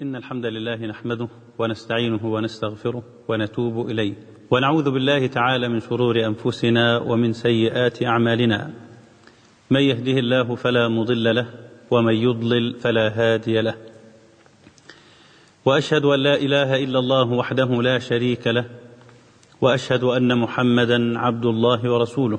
إن الحمد لله نحمده ونستعينه ونستغفره ونتوب إليه ونعوذ بالله تعالى من شرور أنفسنا ومن سيئات أعمالنا من يهده الله فلا مضل له ومن يضلل فلا هادي له وأشهد أن لا إله إلا الله وحده لا شريك له وأشهد أن محمدا عبد الله ورسوله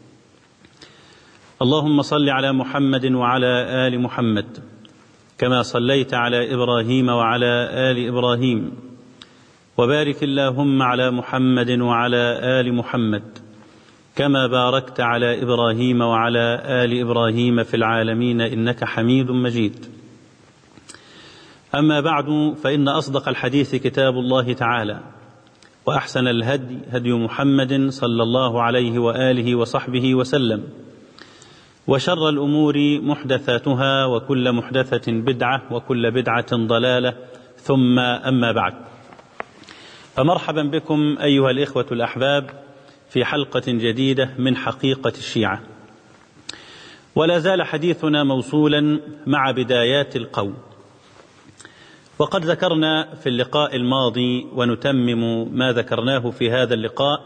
اللهم صل على محمد وعلى آل محمد كما صليت على ابراهيم وعلى ال ابراهيم وبارك اللهم على محمد وعلى ال محمد كما باركت على ابراهيم وعلى ال ابراهيم في العالمين انك حميد مجيد اما بعد فان اصدق الحديث كتاب الله تعالى واحسن الهدي هدي محمد صلى الله عليه واله وصحبه وسلم وشر الامور محدثاتها وكل محدثه بدعه وكل بدعه ضلاله ثم اما بعد فمرحبا بكم ايها الاخوه الاحباب في حلقه جديده من حقيقه الشيعه ولا زال حديثنا موصولا مع بدايات القوم وقد ذكرنا في اللقاء الماضي ونتمم ما ذكرناه في هذا اللقاء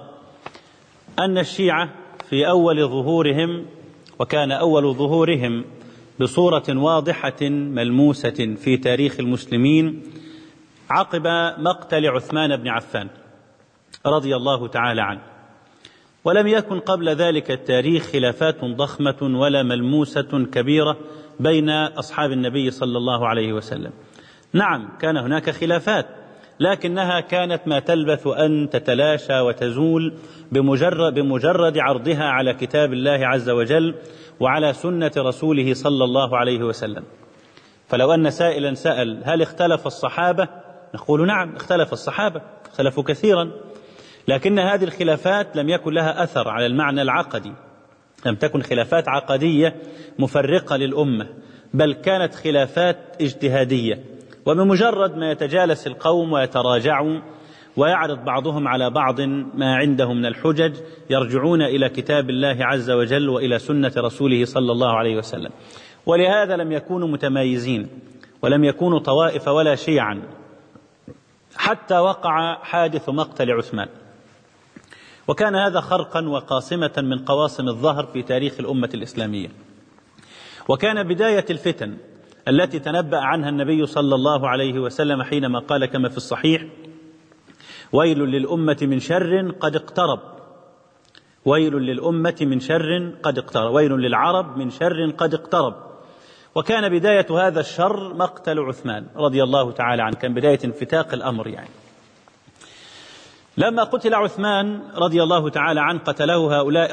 ان الشيعه في اول ظهورهم وكان اول ظهورهم بصوره واضحه ملموسه في تاريخ المسلمين عقب مقتل عثمان بن عفان رضي الله تعالى عنه ولم يكن قبل ذلك التاريخ خلافات ضخمه ولا ملموسه كبيره بين اصحاب النبي صلى الله عليه وسلم نعم كان هناك خلافات لكنها كانت ما تلبث ان تتلاشى وتزول بمجرد بمجرد عرضها على كتاب الله عز وجل وعلى سنه رسوله صلى الله عليه وسلم فلو ان سائلا سال هل اختلف الصحابه نقول نعم اختلف الصحابه اختلفوا كثيرا لكن هذه الخلافات لم يكن لها اثر على المعنى العقدي لم تكن خلافات عقديه مفرقه للامه بل كانت خلافات اجتهاديه وبمجرد ما يتجالس القوم ويتراجعوا ويعرض بعضهم على بعض ما عندهم من الحجج يرجعون الى كتاب الله عز وجل والى سنه رسوله صلى الله عليه وسلم ولهذا لم يكونوا متمايزين ولم يكونوا طوائف ولا شيعا حتى وقع حادث مقتل عثمان وكان هذا خرقا وقاصمه من قواصم الظهر في تاريخ الامه الاسلاميه وكان بدايه الفتن التي تنبأ عنها النبي صلى الله عليه وسلم حينما قال كما في الصحيح ويل للأمة من شر قد اقترب ويل للأمة من شر قد اقترب ويل للعرب من شر قد اقترب وكان بداية هذا الشر مقتل عثمان رضي الله تعالى عنه كان بداية انفتاق الأمر يعني لما قتل عثمان رضي الله تعالى عنه قتله هؤلاء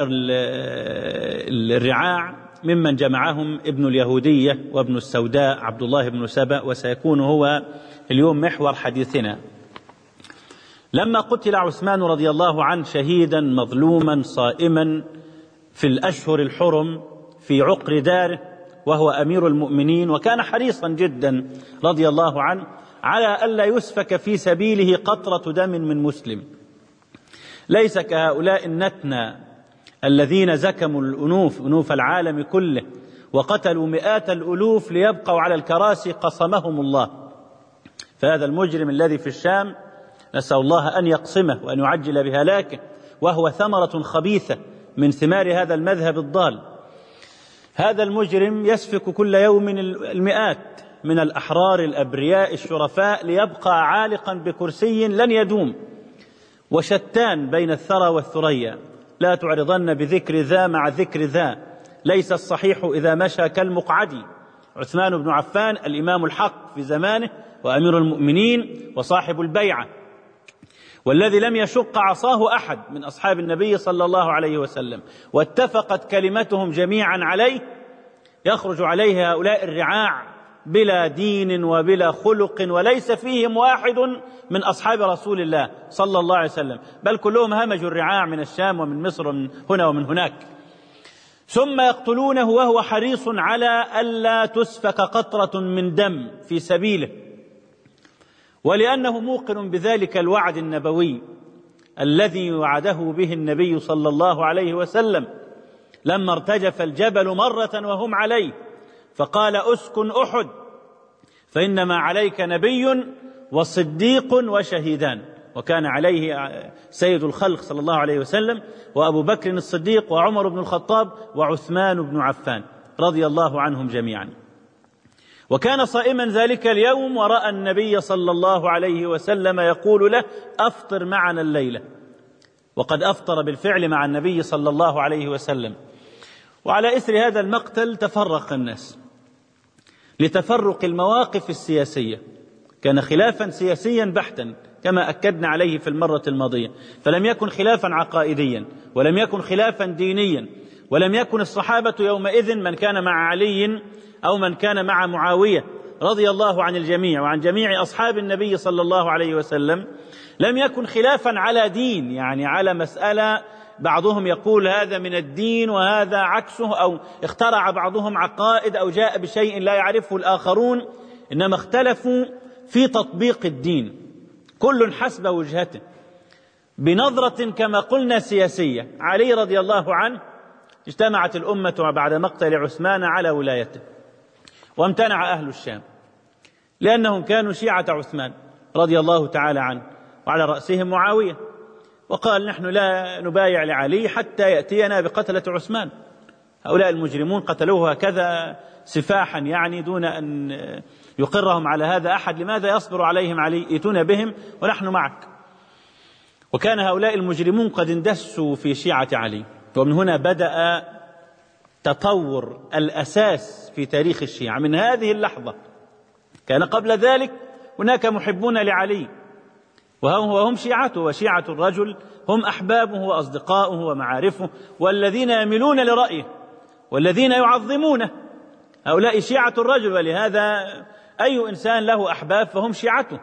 الرعاع ممن جمعهم ابن اليهودية وابن السوداء عبد الله بن سبأ وسيكون هو اليوم محور حديثنا لما قتل عثمان رضي الله عنه شهيدا مظلوما صائما في الأشهر الحرم في عقر داره وهو أمير المؤمنين وكان حريصا جدا رضي الله عنه على ألا يسفك في سبيله قطرة دم من مسلم ليس كهؤلاء النتنى الذين زكموا الأنوف أنوف العالم كله وقتلوا مئات الألوف ليبقوا على الكراسي قصمهم الله فهذا المجرم الذي في الشام نسأل الله أن يقسمه وأن يعجل بهلاكه وهو ثمرة خبيثة من ثمار هذا المذهب الضال هذا المجرم يسفك كل يوم المئات من الأحرار الأبرياء الشرفاء ليبقى عالقا بكرسي لن يدوم وشتان بين الثرى والثريا لا تعرضن بذكر ذا مع ذكر ذا ليس الصحيح إذا مشى كالمقعد عثمان بن عفان الإمام الحق في زمانه وأمير المؤمنين وصاحب البيعة والذي لم يشق عصاه أحد من أصحاب النبي صلى الله عليه وسلم واتفقت كلمتهم جميعا عليه يخرج عليه هؤلاء الرعاع بلا دين وبلا خلق وليس فيهم واحد من اصحاب رسول الله صلى الله عليه وسلم بل كلهم همجوا الرعاع من الشام ومن مصر ومن هنا ومن هناك ثم يقتلونه وهو حريص على الا تسفك قطره من دم في سبيله ولانه موقن بذلك الوعد النبوي الذي وعده به النبي صلى الله عليه وسلم لما ارتجف الجبل مره وهم عليه فقال اسكن احد فإنما عليك نبي وصديق وشهيدان وكان عليه سيد الخلق صلى الله عليه وسلم وأبو بكر الصديق وعمر بن الخطاب وعثمان بن عفان رضي الله عنهم جميعا وكان صائما ذلك اليوم وراى النبي صلى الله عليه وسلم يقول له افطر معنا الليله وقد افطر بالفعل مع النبي صلى الله عليه وسلم وعلى اثر هذا المقتل تفرق الناس لتفرق المواقف السياسيه كان خلافا سياسيا بحتا كما اكدنا عليه في المره الماضيه فلم يكن خلافا عقائديا ولم يكن خلافا دينيا ولم يكن الصحابه يومئذ من كان مع علي او من كان مع معاويه رضي الله عن الجميع وعن جميع اصحاب النبي صلى الله عليه وسلم لم يكن خلافا على دين يعني على مساله بعضهم يقول هذا من الدين وهذا عكسه او اخترع بعضهم عقائد او جاء بشيء لا يعرفه الاخرون انما اختلفوا في تطبيق الدين كل حسب وجهته بنظرة كما قلنا سياسية علي رضي الله عنه اجتمعت الأمة بعد مقتل عثمان على ولايته وامتنع أهل الشام لأنهم كانوا شيعة عثمان رضي الله تعالى عنه وعلى رأسهم معاوية وقال نحن لا نبايع لعلي حتى يأتينا بقتلة عثمان هؤلاء المجرمون قتلوه هكذا سفاحا يعني دون أن يقرهم على هذا أحد لماذا يصبر عليهم علي ائتون بهم ونحن معك وكان هؤلاء المجرمون قد اندسوا في شيعة علي ومن هنا بدأ تطور الأساس في تاريخ الشيعة من هذه اللحظة كان قبل ذلك هناك محبون لعلي وهم وهم شيعته وشيعة الرجل هم أحبابه وأصدقاؤه ومعارفه والذين يميلون لرأيه والذين يعظمونه هؤلاء شيعة الرجل ولهذا أي إنسان له أحباب فهم شيعته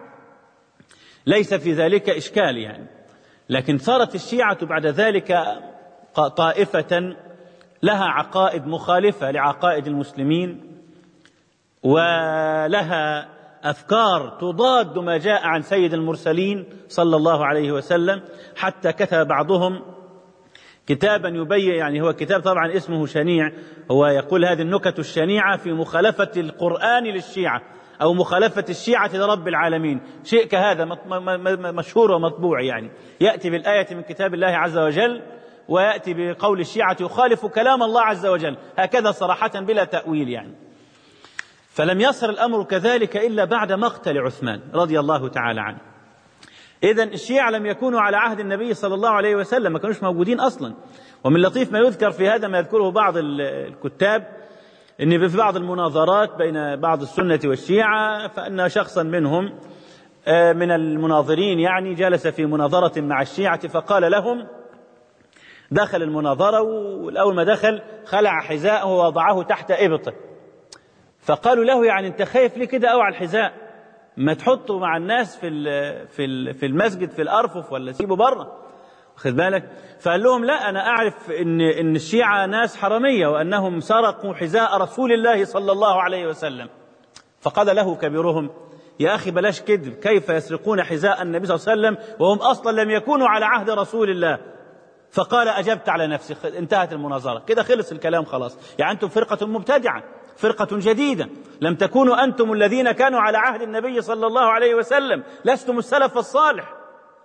ليس في ذلك إشكال يعني لكن صارت الشيعة بعد ذلك طائفة لها عقائد مخالفة لعقائد المسلمين ولها أفكار تضاد ما جاء عن سيد المرسلين صلى الله عليه وسلم حتى كتب بعضهم كتابا يبين يعني هو كتاب طبعا اسمه شنيع هو يقول هذه النكت الشنيعة في مخالفة القرآن للشيعة أو مخالفة الشيعة لرب العالمين شيء كهذا مشهور ومطبوع يعني يأتي بالآية من كتاب الله عز وجل ويأتي بقول الشيعة يخالف كلام الله عز وجل هكذا صراحة بلا تأويل يعني فلم يصل الأمر كذلك إلا بعد مقتل عثمان رضي الله تعالى عنه إذا الشيعة لم يكونوا على عهد النبي صلى الله عليه وسلم ما كانوش موجودين أصلا ومن لطيف ما يذكر في هذا ما يذكره بعض الكتاب ان في بعض المناظرات بين بعض السنه والشيعه فان شخصا منهم آه، من المناظرين يعني جلس في مناظره مع الشيعه فقال لهم دخل المناظره واول ما دخل خلع حذاءه ووضعه تحت ابطه فقالوا له يعني انت خايف ليه كده قوي على الحذاء ما تحطه مع الناس في في في المسجد في الارفف ولا سيبه بره واخد بالك فقال لهم لا انا اعرف ان ان الشيعه ناس حرميه وانهم سرقوا حذاء رسول الله صلى الله عليه وسلم فقال له كبيرهم يا اخي بلاش كذب كيف يسرقون حذاء النبي صلى الله عليه وسلم وهم اصلا لم يكونوا على عهد رسول الله فقال اجبت على نفسي انتهت المناظره كده خلص الكلام خلاص يعني انتم فرقه مبتدعه فرقة جديدة لم تكونوا أنتم الذين كانوا على عهد النبي صلى الله عليه وسلم لستم السلف الصالح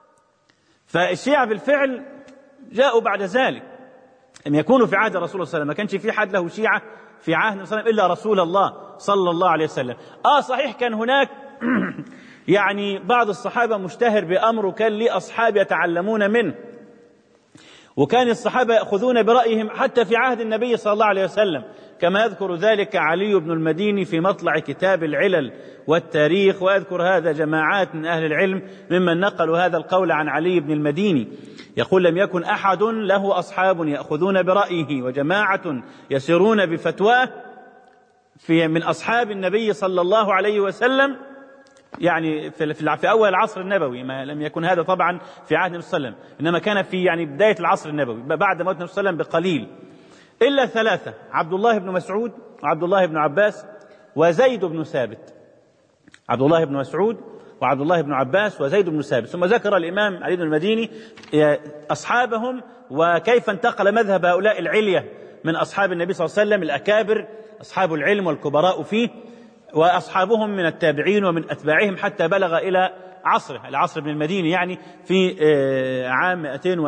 فالشيعة بالفعل جاءوا بعد ذلك لم يكونوا في عهد الرسول صلى الله عليه وسلم ما كانش في حد له شيعة في عهد النبي صلى الله عليه وسلم إلا رسول الله صلى الله عليه وسلم آه صحيح كان هناك يعني بعض الصحابة مشتهر بأمر وكان لي أصحاب يتعلمون منه وكان الصحابة يأخذون برأيهم حتى في عهد النبي صلى الله عليه وسلم كما يذكر ذلك علي بن المديني في مطلع كتاب العلل والتاريخ ويذكر هذا جماعات من أهل العلم ممن نقلوا هذا القول عن علي بن المديني يقول لم يكن أحد له أصحاب يأخذون برأيه وجماعة يسيرون بفتواه في من أصحاب النبي صلى الله عليه وسلم يعني في, في اول العصر النبوي ما لم يكن هذا طبعا في عهد النبي صلى الله عليه وسلم انما كان في يعني بدايه العصر النبوي بعد موت النبي صلى الله عليه وسلم بقليل الا ثلاثه عبد الله بن مسعود وعبد الله بن عباس وزيد بن ثابت عبد الله بن مسعود وعبد الله بن عباس وزيد بن ثابت ثم ذكر الامام علي بن المديني اصحابهم وكيف انتقل مذهب هؤلاء العليه من اصحاب النبي صلى الله عليه وسلم الاكابر اصحاب العلم والكبراء فيه وأصحابهم من التابعين ومن أتباعهم حتى بلغ إلى عصره العصر ابن المديني يعني في آه، عام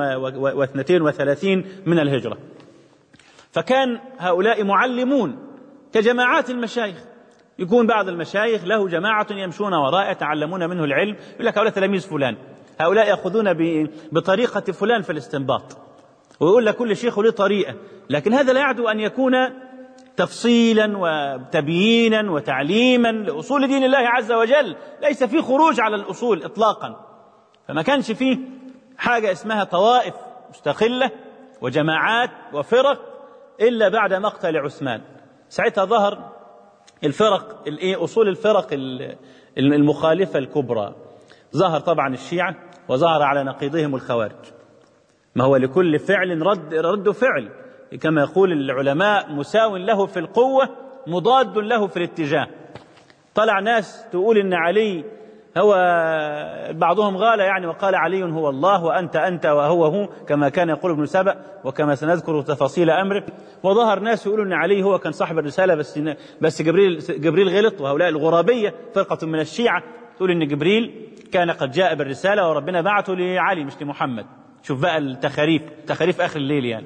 232 من الهجرة فكان هؤلاء معلمون كجماعات المشايخ يكون بعض المشايخ له جماعة يمشون وراء يتعلمون منه العلم يقول لك هؤلاء تلاميذ فلان هؤلاء يأخذون بطريقة فلان في الاستنباط ويقول لك كل شيخ له طريقة لكن هذا لا يعدو أن يكون تفصيلا وتبيينا وتعليما لأصول دين الله عز وجل ليس فيه خروج على الأصول إطلاقا فما كانش فيه حاجة اسمها طوائف مستقلة وجماعات وفرق إلا بعد مقتل عثمان ساعتها ظهر الفرق الايه اصول الفرق المخالفه الكبرى ظهر طبعا الشيعه وظهر على نقيضهم الخوارج ما هو لكل فعل رد رد فعل كما يقول العلماء مساو له في القوه مضاد له في الاتجاه طلع ناس تقول ان علي هو بعضهم غال يعني وقال علي هو الله وأنت أنت وهو هو كما كان يقول ابن سبأ وكما سنذكر تفاصيل أمره وظهر ناس يقولون أن علي هو كان صاحب الرسالة بس بس جبريل جبريل غلط وهؤلاء الغرابية فرقة من الشيعة تقول أن جبريل كان قد جاء بالرسالة وربنا بعثه لعلي مش لمحمد شوف بقى التخاريف تخاريف آخر الليل يعني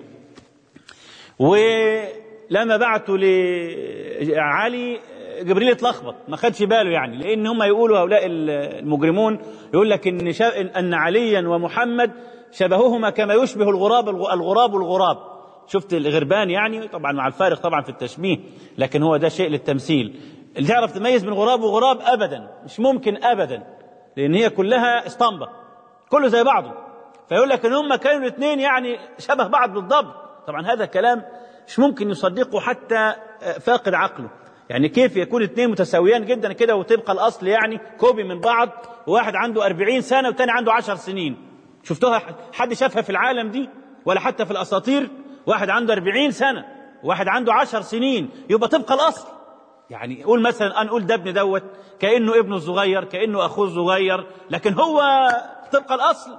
ولما بعثوا لعلي جبريل اتلخبط ما خدش باله يعني لان هم يقولوا هؤلاء المجرمون يقول لك ان ان عليا ومحمد شبههما كما يشبه الغراب الغراب الغراب شفت الغربان يعني طبعا مع الفارق طبعا في التشبيه لكن هو ده شيء للتمثيل اللي تعرف تميز بين غراب وغراب ابدا مش ممكن ابدا لان هي كلها اسطمبه كله زي بعضه فيقول لك ان هم كانوا الاثنين يعني شبه بعض بالضبط طبعا هذا كلام مش ممكن يصدقه حتى فاقد عقله يعني كيف يكون اثنين متساويان جدا كده وتبقى الأصل يعني كوبي من بعض وواحد عنده أربعين سنة والتاني عنده عشر سنين شفتوها حد شافها في العالم دي ولا حتى في الأساطير واحد عنده أربعين سنة وواحد عنده عشر سنين يبقى تبقى الأصل يعني قول مثلا أن قول ده ابن دوت كأنه ابنه الصغير كأنه أخوه الصغير لكن هو تبقى الأصل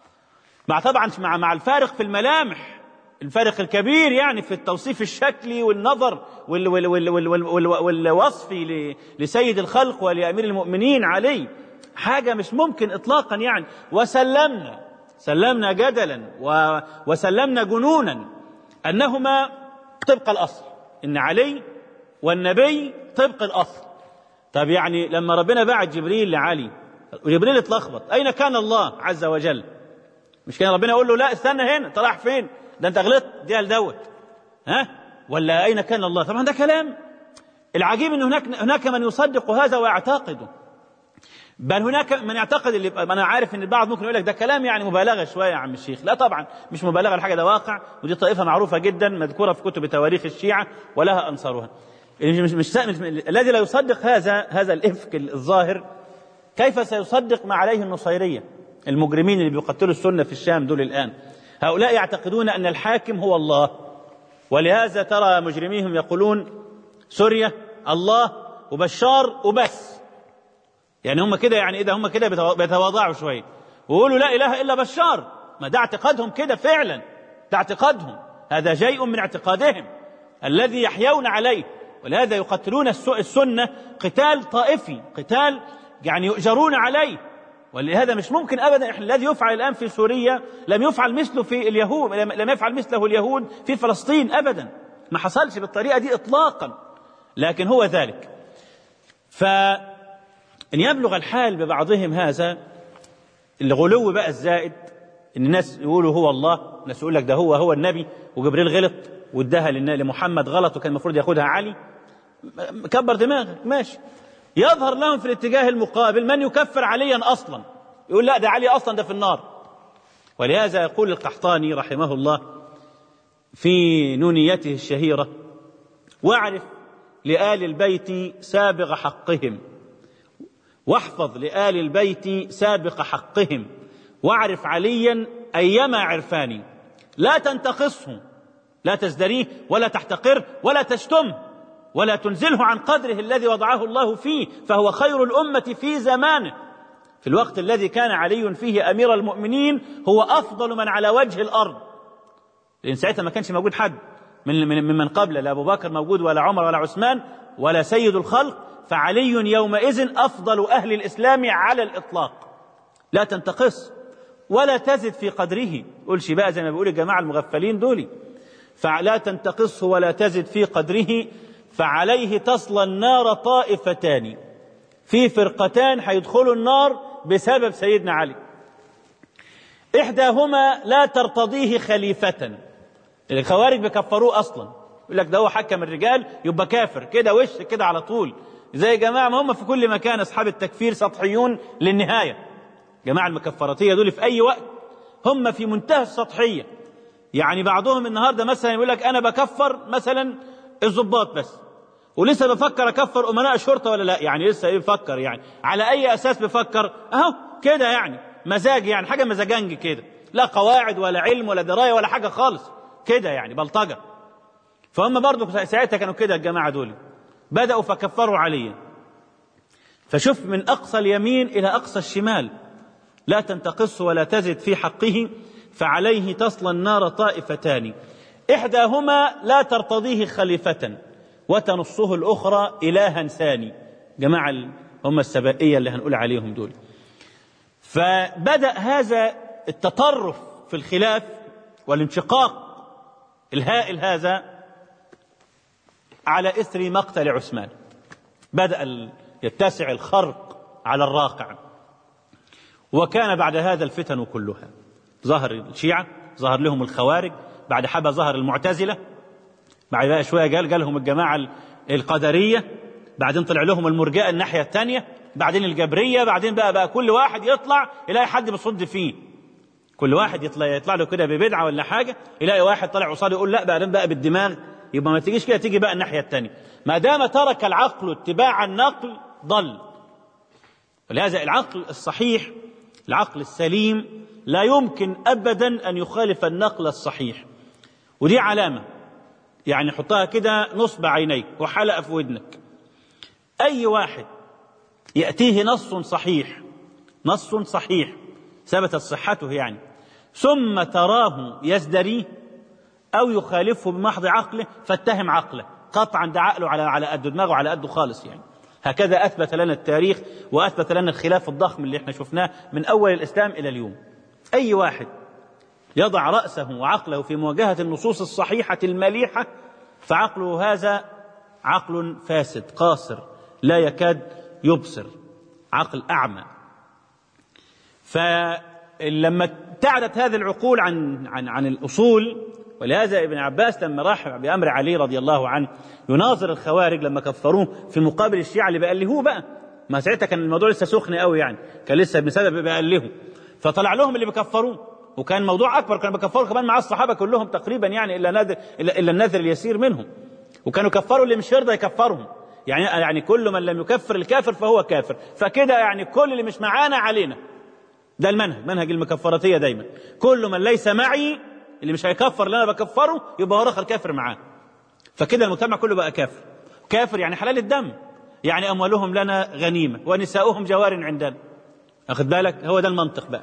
مع طبعا مع مع الفارق في الملامح الفارق الكبير يعني في التوصيف الشكلي والنظر وال وال وال وال وال وال والوصفي لسيد الخلق ولأمير المؤمنين علي حاجة مش ممكن إطلاقا يعني وسلمنا سلمنا جدلا وسلمنا جنونا أنهما طبق الأصل إن علي والنبي طبق الأصل طب يعني لما ربنا بعت جبريل لعلي وجبريل اتلخبط أين كان الله عز وجل مش كان ربنا يقول له لا استنى هنا طلع فين ده انت غلطت دي دوت ها ولا اين كان الله طبعا ده كلام العجيب ان هناك هناك من يصدق هذا ويعتقده بل هناك من يعتقد اللي انا عارف ان البعض ممكن يقول لك ده كلام يعني مبالغه شويه يا عم الشيخ لا طبعا مش مبالغه الحاجه ده واقع ودي طائفه معروفه جدا مذكوره في كتب تواريخ الشيعه ولها انصارها مش مش, مش الذي لا يصدق هذا هذا الافك الظاهر كيف سيصدق ما عليه النصيريه المجرمين اللي بيقتلوا السنه في الشام دول الان هؤلاء يعتقدون أن الحاكم هو الله ولهذا ترى مجرميهم يقولون سوريا الله وبشار وبس يعني هم كده يعني إذا هم كده بيتواضعوا شوية ويقولوا لا إله إلا بشار ما ده اعتقادهم كده فعلا ده اعتقادهم هذا شيء من اعتقادهم الذي يحيون عليه ولهذا يقتلون السنة قتال طائفي قتال يعني يؤجرون عليه ولهذا مش ممكن ابدا الذي يفعل الان في سوريا لم يفعل مثله في اليهود لم يفعل مثله اليهود في فلسطين ابدا ما حصلش بالطريقه دي اطلاقا لكن هو ذلك فان يبلغ الحال ببعضهم هذا الغلو بقى الزائد ان الناس يقولوا هو الله الناس يقول لك ده هو هو النبي وجبريل غلط واداها لمحمد غلط وكان المفروض ياخدها علي كبر دماغك ماشي يظهر لهم في الاتجاه المقابل من يكفر عليا اصلا يقول لا ده علي اصلا ده في النار ولهذا يقول القحطاني رحمه الله في نونيته الشهيره واعرف لآل البيت سابغ حقهم واحفظ لآل البيت سابق حقهم واعرف عليا أيما عرفاني لا تنتقصه لا تزدريه ولا تحتقره ولا تشتمه ولا تنزله عن قدره الذي وضعه الله فيه فهو خير الأمة في زمانه في الوقت الذي كان علي فيه أمير المؤمنين هو أفضل من على وجه الأرض لأن ساعتها ما كانش موجود حد من من ممن قبل لا أبو بكر موجود ولا عمر ولا عثمان ولا سيد الخلق فعلي يومئذ أفضل أهل الإسلام على الإطلاق لا تنتقص ولا تزد في قدره قولش بقى زي ما بيقول الجماعة المغفلين دول فلا تنتقصه ولا تزد في قدره فعليه تصلى النار طائفتان في فرقتان هيدخلوا النار بسبب سيدنا علي إحداهما لا ترتضيه خليفة الخوارج بيكفروه أصلا يقول لك ده هو حكم الرجال يبقى كافر كده وش كده على طول زي جماعة ما هم في كل مكان أصحاب التكفير سطحيون للنهاية جماعة المكفراتية دول في أي وقت هم في منتهى السطحية يعني بعضهم النهاردة مثلا يقول لك أنا بكفر مثلا الضباط بس ولسه بفكر أكفر أمناء الشرطة ولا لا يعني لسه إيه بفكر يعني على أي أساس بفكر أهو كده يعني مزاج يعني حاجة مزاجنج كده لا قواعد ولا علم ولا دراية ولا حاجة خالص كده يعني بلطجة فهم برضو ساعتها كانوا كده الجماعة دول بدأوا فكفروا عليا فشوف من أقصى اليمين إلى أقصى الشمال لا تنتقص ولا تزد في حقه فعليه تصلى النار طائفتان إحداهما لا ترتضيه خليفة وتنصه الأخرى إلها ثاني جماعة هم السبائية اللي هنقول عليهم دول فبدأ هذا التطرف في الخلاف والانشقاق الهائل هذا على إثر مقتل عثمان بدأ يتسع الخرق على الراقع وكان بعد هذا الفتن كلها ظهر الشيعة ظهر لهم الخوارج بعد حبة ظهر المعتزلة بعد بقى شوية قال قالهم الجماعة القدرية بعدين طلع لهم المرجئة الناحية الثانية بعدين الجبرية بعدين بقى بقى كل واحد يطلع يلاقي حد بيصد فيه كل واحد يطلع يطلع له كده ببدعة ولا حاجة يلاقي واحد طالع قصاده يقول لا بعدين بقى بالدماغ يبقى ما تجيش كده تيجي بقى الناحية الثانية ما دام ترك العقل اتباع النقل ضل ولهذا العقل الصحيح العقل السليم لا يمكن ابدا ان يخالف النقل الصحيح ودي علامه يعني حطها كده نصب عينيك وحلقه في ودنك اي واحد ياتيه نص صحيح نص صحيح ثبتت صحته يعني ثم تراه يزدريه او يخالفه بمحض عقله فاتهم عقله قطعا ده عقله على على قده دماغه على قده خالص يعني هكذا اثبت لنا التاريخ واثبت لنا الخلاف الضخم اللي احنا شفناه من اول الاسلام الى اليوم اي واحد يضع راسه وعقله في مواجهه النصوص الصحيحه المليحه فعقله هذا عقل فاسد قاصر لا يكاد يبصر عقل اعمى فلما ابتعدت هذه العقول عن عن عن الاصول ولهذا ابن عباس لما راح بامر علي رضي الله عنه يناظر الخوارج لما كفروه في مقابل الشيعه اللي بيألهوه بقى ما ساعتها كان الموضوع لسه سخن قوي يعني كان لسه ابن سبب بيألهه فطلع لهم اللي بيكفروه وكان موضوع اكبر كانوا بيكفروا كمان مع الصحابه كلهم تقريبا يعني الا نادر الا, إلا النذر اليسير منهم وكانوا كفروا اللي مش يرضى يكفرهم يعني يعني كل من لم يكفر الكافر فهو كافر فكده يعني كل اللي مش معانا علينا ده المنهج منهج المكفراتيه دايما كل من ليس معي اللي مش هيكفر اللي انا بكفره يبقى هو اخر كافر معاه فكده المجتمع كله بقى كافر كافر يعني حلال الدم يعني اموالهم لنا غنيمه ونساؤهم جوار عندنا واخد بالك هو ده المنطق بقى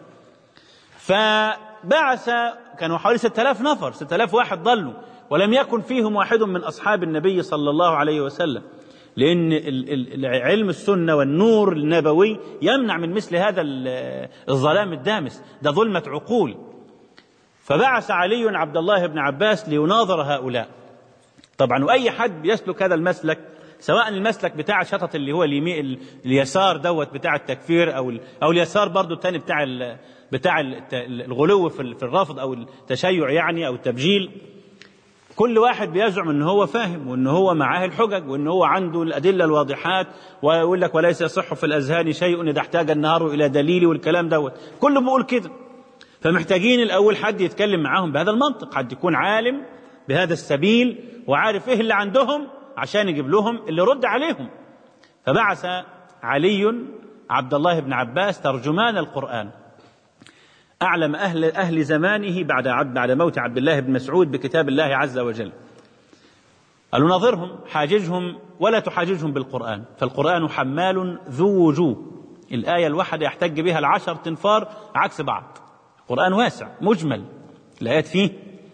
فبعث كانوا حوالي 6000 نفر 6000 واحد ضلوا ولم يكن فيهم واحد من اصحاب النبي صلى الله عليه وسلم لان علم السنه والنور النبوي يمنع من مثل هذا الظلام الدامس ده ظلمه عقول فبعث علي عبد الله بن عباس ليناظر هؤلاء طبعا واي حد يسلك هذا المسلك سواء المسلك بتاع شطط اللي هو اليمين اليسار دوت بتاع التكفير او او اليسار برضو الثاني بتاع بتاع الغلو في الرفض او التشيع يعني او التبجيل كل واحد بيزعم ان هو فاهم وان هو معاه الحجج وان هو عنده الادله الواضحات ويقول لك وليس يصح في الاذهان شيء اذا احتاج النهار الى دليل والكلام دوت كله بيقول كده فمحتاجين الاول حد يتكلم معاهم بهذا المنطق حد يكون عالم بهذا السبيل وعارف ايه اللي عندهم عشان يجيب لهم اللي رد عليهم فبعث علي عبد الله بن عباس ترجمان القرآن أعلم أهل أهل زمانه بعد عبد بعد موت عبد الله بن مسعود بكتاب الله عز وجل قالوا ناظرهم حاججهم ولا تحاججهم بالقرآن فالقرآن حمال ذو وجوه الآية الواحدة يحتج بها العشر تنفار عكس بعض القرآن واسع مجمل الآيات فيه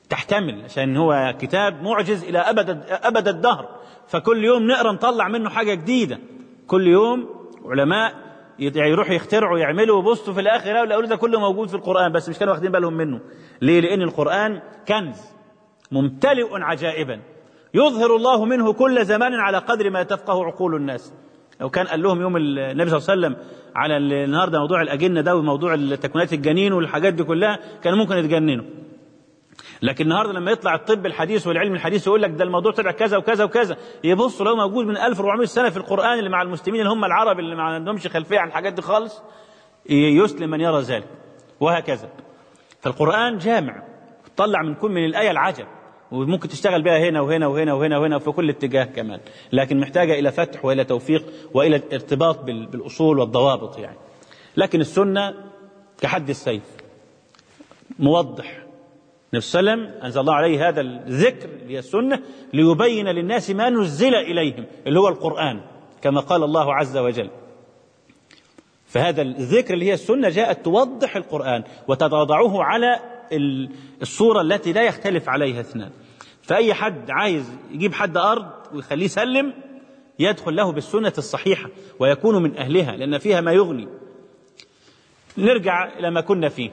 تحتمل عشان هو كتاب معجز إلى أبد أبد الدهر فكل يوم نقرا نطلع منه حاجة جديدة كل يوم علماء يروحوا يخترعوا يعملوا وبصوا في الآخر يلاقوا ده كله موجود في القرآن بس مش كانوا واخدين بالهم منه ليه؟ لأن القرآن كنز ممتلئ عجائبا يظهر الله منه كل زمان على قدر ما تفقه عقول الناس لو كان قال لهم يوم النبي صلى الله عليه وسلم على النهارده موضوع الأجنة ده وموضوع تكوينات الجنين والحاجات دي كلها كانوا ممكن يتجننوا لكن النهارده لما يطلع الطب الحديث والعلم الحديث يقول لك ده الموضوع طلع كذا وكذا وكذا يبص لو موجود من 1400 سنه في القران اللي مع المسلمين اللي هم العرب اللي ما عندهمش خلفيه عن الحاجات دي خالص يسلم من يرى ذلك وهكذا فالقران جامع تطلع من كل من الايه العجب وممكن تشتغل بها هنا وهنا وهنا وهنا وهنا وفي كل اتجاه كمان لكن محتاجه الى فتح والى توفيق والى ارتباط بالاصول والضوابط يعني لكن السنه كحد السيف موضح النبي صلى الله عليه وسلم أنزل الله عليه هذا الذكر اللي هي السنة ليبين للناس ما نزل إليهم اللي هو القرآن كما قال الله عز وجل فهذا الذكر اللي هي السنة جاءت توضح القرآن وتضعه على الصورة التي لا يختلف عليها اثنان فأي حد عايز يجيب حد أرض ويخليه يسلم يدخل له بالسنة الصحيحة ويكون من أهلها لأن فيها ما يغني نرجع إلى ما كنا فيه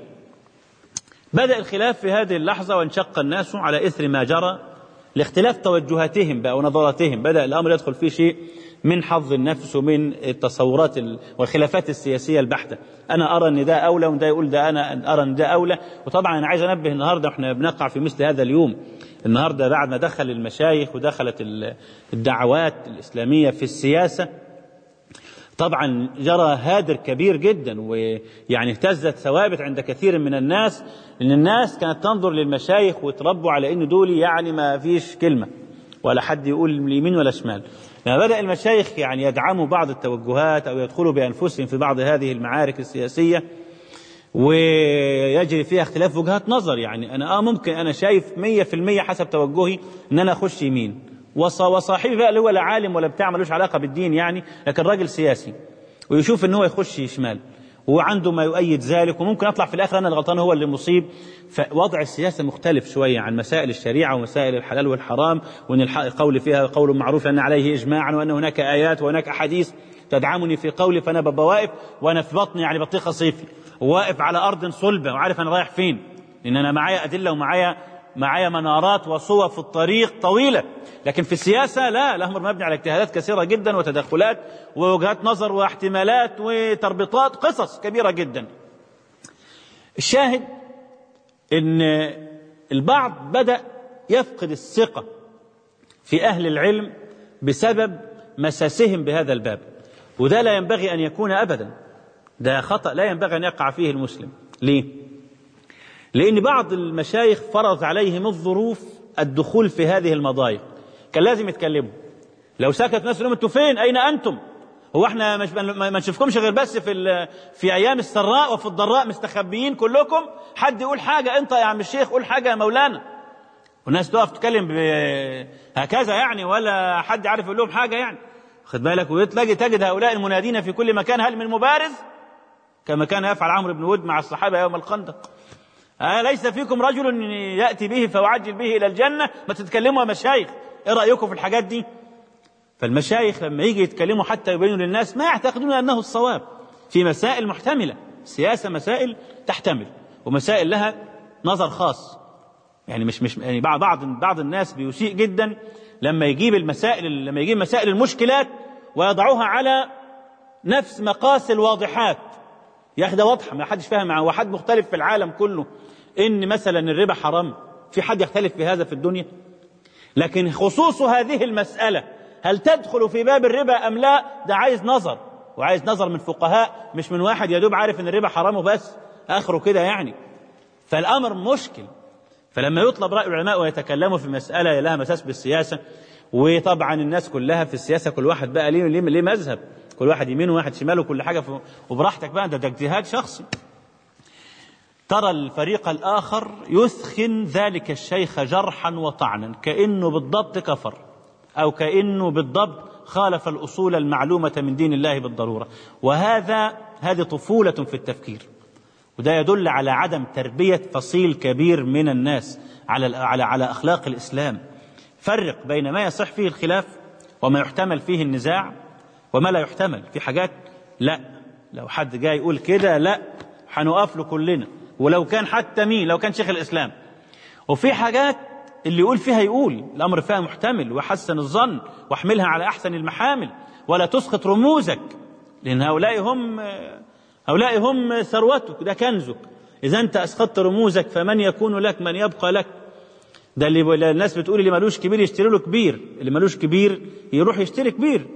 بدأ الخلاف في هذه اللحظة وانشق الناس على إثر ما جرى لاختلاف توجهاتهم بقى ونظراتهم بدأ الأمر يدخل فيه شيء من حظ النفس ومن التصورات والخلافات السياسية البحتة أنا أرى أن ده أولى وده يقول ده أنا أرى أن ده أولى وطبعا أنا عايز أنبه النهاردة إحنا بنقع في مثل هذا اليوم النهاردة بعد ما دخل المشايخ ودخلت الدعوات الإسلامية في السياسة طبعا جرى هادر كبير جدا ويعني اهتزت ثوابت عند كثير من الناس ان الناس كانت تنظر للمشايخ وتربوا على ان دول يعني ما فيش كلمه ولا حد يقول اليمين ولا شمال لما بدا المشايخ يعني يدعموا بعض التوجهات او يدخلوا بانفسهم في بعض هذه المعارك السياسيه ويجري فيها اختلاف وجهات نظر يعني انا اه ممكن انا شايف 100% حسب توجهي ان انا اخش يمين وصاحبي بقى اللي هو لا عالم ولا بتاع ملوش علاقه بالدين يعني لكن راجل سياسي ويشوف ان هو يخش شمال وعنده ما يؤيد ذلك وممكن اطلع في الاخر انا الغلطان هو اللي مصيب فوضع السياسه مختلف شويه عن مسائل الشريعه ومسائل الحلال والحرام وان القول فيها قول معروف ان عليه اجماعا وان هناك ايات وهناك احاديث تدعمني في قولي فانا ببقى واقف وانا في بطني يعني بطيخه صيفي واقف على ارض صلبه وعارف انا رايح فين لان انا معايا ادله ومعايا معايا منارات وصور في الطريق طويلة لكن في السياسة لا الأمر مبني على اجتهادات كثيرة جدا وتدخلات ووجهات نظر واحتمالات وتربطات قصص كبيرة جدا الشاهد ان البعض بدأ يفقد الثقة في أهل العلم بسبب مساسهم بهذا الباب وده لا ينبغي أن يكون أبدا ده خطأ لا ينبغي أن يقع فيه المسلم ليه؟ لأن بعض المشايخ فرض عليهم الظروف الدخول في هذه المضايق كان لازم يتكلموا لو سكت ناس لهم انتوا فين أين أنتم هو احنا مش ما نشوفكمش غير بس في في ايام السراء وفي الضراء مستخبيين كلكم حد يقول حاجه انت يا عم الشيخ قول حاجه يا مولانا والناس تقف تتكلم هكذا يعني ولا حد عارف يقول لهم حاجه يعني خد بالك وتلاقي تجد هؤلاء المنادين في كل مكان هل من مبارز كما كان يفعل عمرو بن ود مع الصحابه يوم الخندق آه ليس فيكم رجل يأتي به فأعجل به إلى الجنة ما تتكلموا يا مشايخ إيه رأيكم في الحاجات دي فالمشايخ لما يجي يتكلموا حتى يبينوا للناس ما يعتقدون أنه الصواب في مسائل محتملة السياسة مسائل تحتمل ومسائل لها نظر خاص يعني مش مش يعني بعض بعض الناس بيسيء جدا لما يجيب المسائل لما يجيب مسائل المشكلات ويضعوها على نفس مقاس الواضحات يا اخي ده واضحه ما حدش فاهم هو حد مختلف في العالم كله ان مثلا الربا حرام في حد يختلف في هذا في الدنيا لكن خصوص هذه المساله هل تدخل في باب الربا ام لا ده عايز نظر وعايز نظر من فقهاء مش من واحد يدوب عارف ان الربا حرام وبس اخره كده يعني فالامر مشكل فلما يطلب راي العلماء ويتكلموا في مساله لها مساس بالسياسه وطبعا الناس كلها في السياسه كل واحد بقى ليه ليه, ليه مذهب كل واحد يمين وواحد شمال وكل حاجه في وبراحتك بقى ده, ده اجتهاد شخصي ترى الفريق الآخر يثخن ذلك الشيخ جرحا وطعنا كأنه بالضبط كفر أو كأنه بالضبط خالف الأصول المعلومة من دين الله بالضرورة وهذا هذه طفولة في التفكير وده يدل على عدم تربية فصيل كبير من الناس على على على أخلاق الإسلام فرق بين ما يصح فيه الخلاف وما يحتمل فيه النزاع وما لا يحتمل في حاجات لا لو حد جاي يقول كده لا هنقف له كلنا ولو كان حتى مين لو كان شيخ الإسلام وفي حاجات اللي يقول فيها يقول الأمر فيها محتمل وحسن الظن واحملها على أحسن المحامل ولا تسقط رموزك لأن هؤلاء هم هؤلاء هم ثروتك ده كنزك إذا أنت أسقطت رموزك فمن يكون لك من يبقى لك ده اللي الناس بتقول اللي ملوش كبير يشتري له كبير اللي ملوش كبير يروح يشتري كبير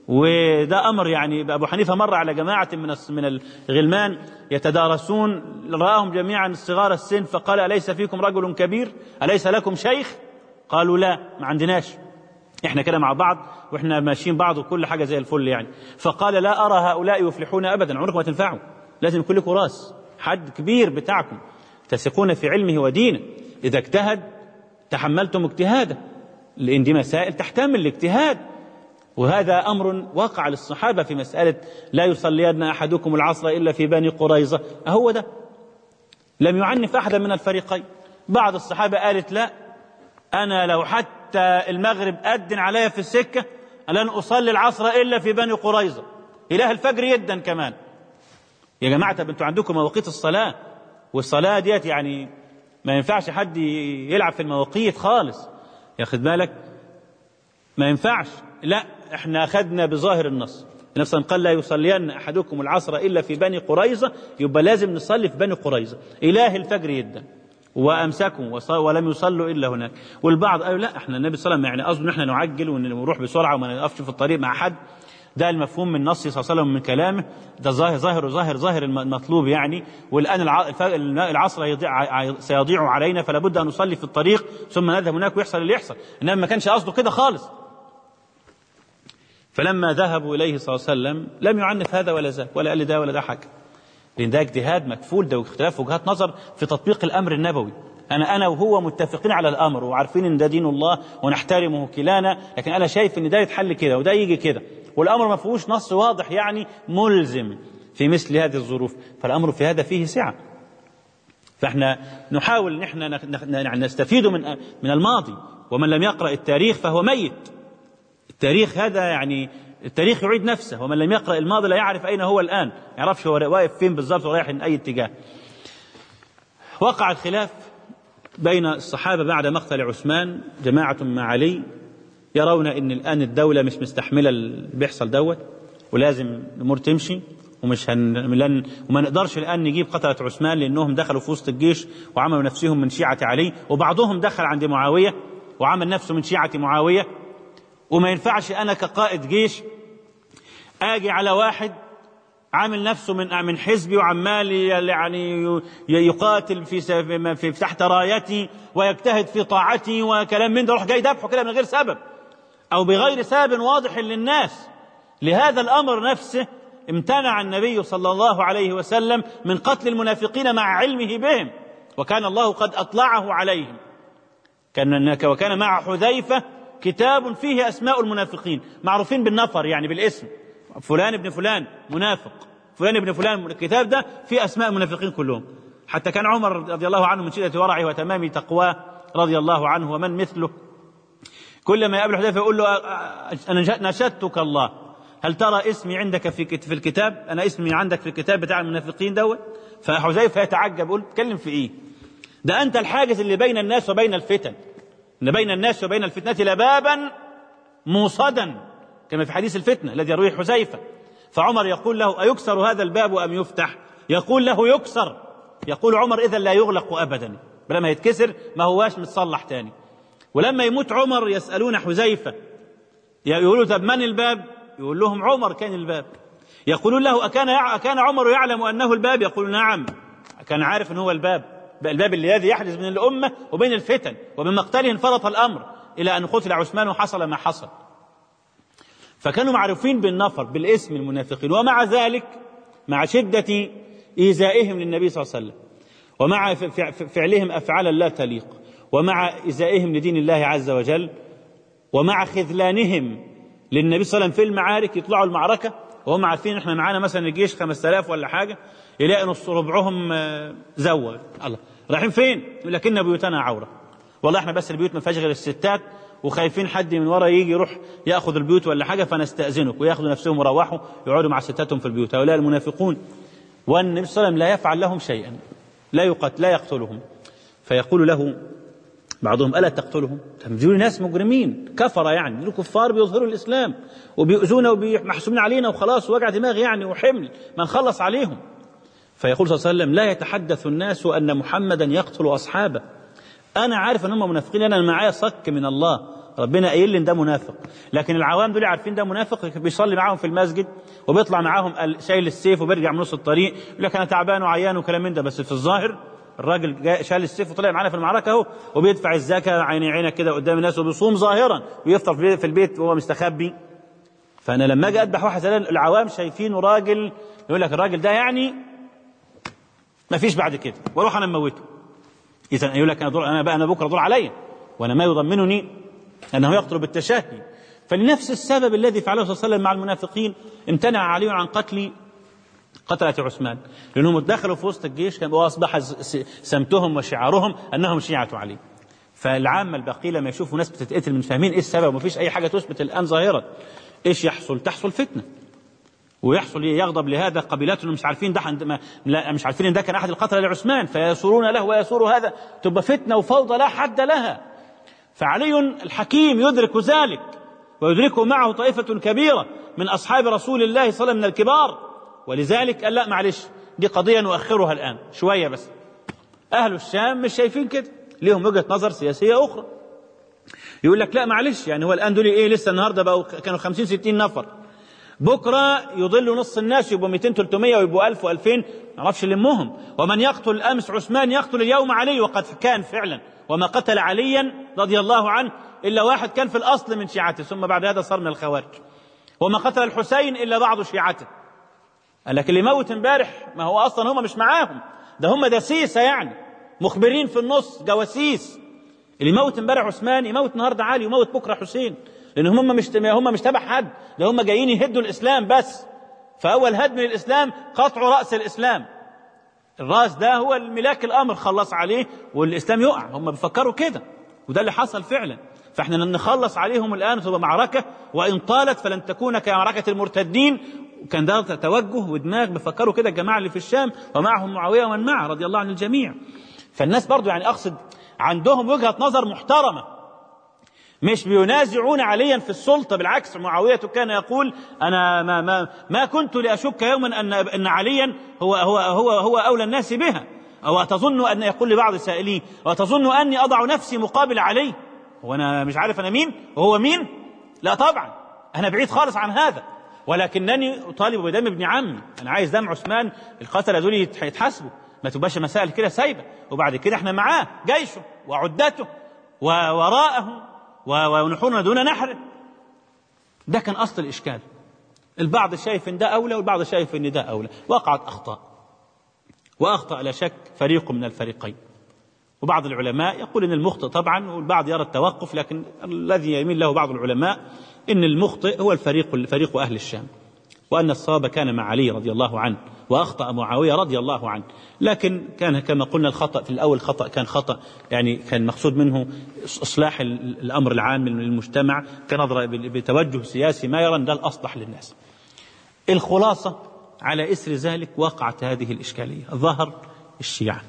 وده امر يعني ابو حنيفه مر على جماعه من من الغلمان يتدارسون راهم جميعا صغار السن فقال اليس فيكم رجل كبير اليس لكم شيخ قالوا لا ما عندناش احنا كده مع بعض واحنا ماشيين بعض وكل حاجه زي الفل يعني فقال لا ارى هؤلاء يفلحون ابدا عمركم ما تنفعوا لازم يكون لكم راس حد كبير بتاعكم تثقون في علمه ودينه اذا اجتهد تحملتم اجتهاده لان دي مسائل تحتمل الاجتهاد وهذا امر وقع للصحابه في مساله لا يصلين احدكم العصر الا في بني قريظه اهو ده لم يعنف احدا من الفريقين بعض الصحابه قالت لا انا لو حتى المغرب اذن علي في السكه لن اصلي العصر الا في بني قريظه اله الفجر يدا كمان يا جماعه طب انتوا عندكم مواقيت الصلاه والصلاه ديت يعني ما ينفعش حد يلعب في المواقيت خالص ياخد بالك ما ينفعش لا احنا اخذنا بظاهر النص النبي صلى الله عليه وسلم قال لا يصلين احدكم العصر الا في بني قريظه يبقى لازم نصلي في بني قريظه اله الفجر يدا وامسكوا ولم يصلوا الا هناك والبعض قالوا لا احنا النبي صلى الله عليه وسلم يعني قصده ان احنا نعجل ونروح بسرعه وما نقفش في الطريق مع حد ده المفهوم من النص صلى الله عليه وسلم من كلامه ده ظاهر ظاهر ظاهر ظاهر المطلوب يعني والان العصر يضيع سيضيع علينا فلا بد ان نصلي في الطريق ثم نذهب هناك ويحصل اللي يحصل انما ما كانش قصده كده خالص فلما ذهبوا اليه صلى الله عليه وسلم لم يعنف هذا ولا ذاك ولا قال ده ولا ده حاجه لان ده اجتهاد مكفول ده اختلاف وجهات نظر في تطبيق الامر النبوي انا انا وهو متفقين على الامر وعارفين ان ده دين الله ونحترمه كلانا لكن انا شايف ان ده يتحل كده وده يجي كده والامر ما فيهوش نص واضح يعني ملزم في مثل هذه الظروف فالامر في هذا فيه سعه فاحنا نحاول ان احنا نستفيد من من الماضي ومن لم يقرا التاريخ فهو ميت التاريخ هذا يعني التاريخ يعيد نفسه ومن لم يقرا الماضي لا يعرف اين هو الان ما يعرفش هو واقف فين بالظبط ورايح من اي اتجاه وقع الخلاف بين الصحابه بعد مقتل عثمان جماعه مع علي يرون ان الان الدوله مش مستحمله اللي بيحصل دوت ولازم الامور تمشي ومش هن... لن... وما نقدرش الان نجيب قتله عثمان لانهم دخلوا في وسط الجيش وعملوا نفسهم من شيعه علي وبعضهم دخل عند معاويه وعمل نفسه من شيعه معاويه وما ينفعش انا كقائد جيش اجي على واحد عامل نفسه من من حزبي وعمال يعني يقاتل في, في تحت رايتي ويجتهد في طاعتي وكلام من ده اروح جاي ذبحه كده من غير سبب او بغير سبب واضح للناس لهذا الامر نفسه امتنع النبي صلى الله عليه وسلم من قتل المنافقين مع علمه بهم وكان الله قد اطلعه عليهم كان وكان مع حذيفه كتاب فيه اسماء المنافقين معروفين بالنفر يعني بالاسم فلان ابن فلان منافق فلان ابن فلان الكتاب ده فيه اسماء المنافقين كلهم حتى كان عمر رضي الله عنه من شده ورعه وتمام تقواه رضي الله عنه ومن مثله كلما يقابل حذيفه يقول له انا نشدتك الله هل ترى اسمي عندك في في الكتاب انا اسمي عندك في الكتاب بتاع المنافقين دوت فحذيفه يتعجب يقول تتكلم في ايه ده انت الحاجز اللي بين الناس وبين الفتن ان بين الناس وبين الفتنه لبابا موصدا كما في حديث الفتنه الذي يرويه حذيفه فعمر يقول له ايكسر هذا الباب ام يفتح يقول له يكسر يقول عمر اذا لا يغلق ابدا لما يتكسر ما هواش متصلح تاني ولما يموت عمر يسالون حذيفه يقولوا طب من الباب يقول لهم عمر كان الباب يقولون له أكان أكان عمر يعلم أنه الباب يقول نعم كان عارف أنه هو الباب الباب الذي يحدث بين الأمة وبين الفتن ومن مقتله انفرط الأمر إلى أن قتل عثمان وحصل ما حصل فكانوا معروفين بالنفر بالاسم المنافقين ومع ذلك مع شدة إيذائهم للنبي صلى الله عليه وسلم ومع فعلهم أفعالا لا تليق ومع إيذائهم لدين الله عز وجل ومع خذلانهم للنبي صلى الله عليه وسلم في المعارك يطلعوا المعركة وهم عارفين احنا معانا مثلا الجيش 5000 ولا حاجه يلاقي نص ربعهم آه، زوغ الله رايحين فين؟ يقول لك ان بيوتنا عوره والله احنا بس البيوت ما فيهاش غير الستات وخايفين حد من ورا يجي يروح ياخذ البيوت ولا حاجه فنستاذنك وياخذوا نفسهم ويروحوا يقعدوا مع ستاتهم في البيوت هؤلاء المنافقون والنبي صلى الله عليه وسلم لا يفعل لهم شيئا لا يقتل لا يقتلهم فيقول له بعضهم ألا تقتلهم دول ناس مجرمين كفر يعني دول كفار بيظهروا الإسلام وبيؤذونا ومحسوبين علينا وخلاص وجع دماغ يعني وحمل ما نخلص عليهم فيقول صلى الله عليه وسلم لا يتحدث الناس أن محمدا يقتل أصحابه أنا عارف أن هم منافقين أنا معايا صك من الله ربنا قايل لي إن ده منافق لكن العوام دول عارفين ده منافق بيصلي معاهم في المسجد وبيطلع معاهم شايل السيف وبيرجع من نص الطريق يقول لك انا تعبان وعيان وكلام من ده بس في الظاهر الراجل جاء شال السيف وطلع معانا في المعركه اهو وبيدفع الزكاه عيني عينك كده قدام الناس وبيصوم ظاهرا ويفطر في البيت وهو مستخبي فانا لما اجي اذبح واحد العوام شايفينه راجل يقول لك الراجل ده يعني ما فيش بعد كده واروح انا اموته اذا يقول لك انا دور انا بقى انا بكره دور عليا وانا ما يضمنني انه يقتل بالتشهي فلنفس السبب الذي فعله صلى الله عليه وسلم مع المنافقين امتنع علي عن قتل قتلة عثمان لأنهم دخلوا في وسط الجيش وأصبح سمتهم وشعارهم أنهم شيعة علي فالعامة الباقية لما يشوفوا ناس بتتقتل من فاهمين إيه السبب ومفيش أي حاجة تثبت الآن ظاهرة إيش يحصل تحصل فتنة ويحصل يغضب لهذا قبيلته مش عارفين ده عند لا مش عارفين ان ده كان احد القتله لعثمان فيسورون له ويسور هذا تبقى فتنه وفوضى لا حد لها فعلي الحكيم يدرك ذلك ويدركه معه طائفه كبيره من اصحاب رسول الله صلى الله عليه وسلم من الكبار ولذلك قال لا معلش دي قضيه نؤخرها الان شويه بس اهل الشام مش شايفين كده ليهم وجهه نظر سياسيه اخرى يقول لك لا معلش يعني هو الان دول ايه لسه النهارده بقوا كانوا 50 60 نفر بكرة يضل نص الناس يبقوا 200 300 ويبقوا 1000 و2000 ما نعرفش نلمهم ومن يقتل أمس عثمان يقتل اليوم علي وقد كان فعلا وما قتل عليا رضي الله عنه إلا واحد كان في الأصل من شيعته ثم بعد هذا صار من الخوارج وما قتل الحسين إلا بعض شيعته لكن اللي موت امبارح ما هو أصلا هم مش معاهم ده هم دسيسة يعني مخبرين في النص جواسيس اللي يموت امبارح عثمان يموت النهارده علي ويموت بكره حسين لان هم مش هم مش تبع حد ده هم جايين يهدوا الاسلام بس فاول هدم للاسلام قطع راس الاسلام الراس ده هو الملاك الامر خلص عليه والاسلام يقع هم بيفكروا كده وده اللي حصل فعلا فاحنا نخلص عليهم الان تبقى معركه وان طالت فلن تكون كمعركه المرتدين كان ده توجه ودماغ بيفكروا كده الجماعه اللي في الشام ومعهم معاويه ومن معه رضي الله عن الجميع فالناس برضو يعني اقصد عندهم وجهه نظر محترمه مش بينازعون عليا في السلطة بالعكس معاوية كان يقول أنا ما, ما, ما كنت لأشك يوما أن, أن عليا هو, هو, هو, هو أولى الناس بها أو أتظن أن يقول لبعض السائلين وأتظن أني أضع نفسي مقابل علي هو أنا مش عارف أنا مين وهو مين لا طبعا أنا بعيد خالص عن هذا ولكنني أطالب بدم ابن عمي أنا عايز دم عثمان القتلة دول يتحاسبوا ما تبقاش مسائل كده سايبة وبعد كده احنا معاه جيشه وعدته ووراءه ونحورنا دون نحر ده كان أصل الإشكال البعض شايف إن ده أولى والبعض شايف إن ده أولى وقعت أخطاء وأخطأ لا شك فريق من الفريقين وبعض العلماء يقول إن المخطئ طبعا والبعض يرى التوقف لكن الذي يميل له بعض العلماء إن المخطئ هو الفريق فريق أهل الشام وأن الصواب كان مع علي رضي الله عنه وأخطأ معاوية رضي الله عنه لكن كان كما قلنا الخطأ في الأول خطأ كان خطأ يعني كان مقصود منه إصلاح الأمر العام للمجتمع كنظرة بتوجه سياسي ما يرى أن ده الأصلح للناس الخلاصة على إثر ذلك وقعت هذه الإشكالية ظهر الشيعة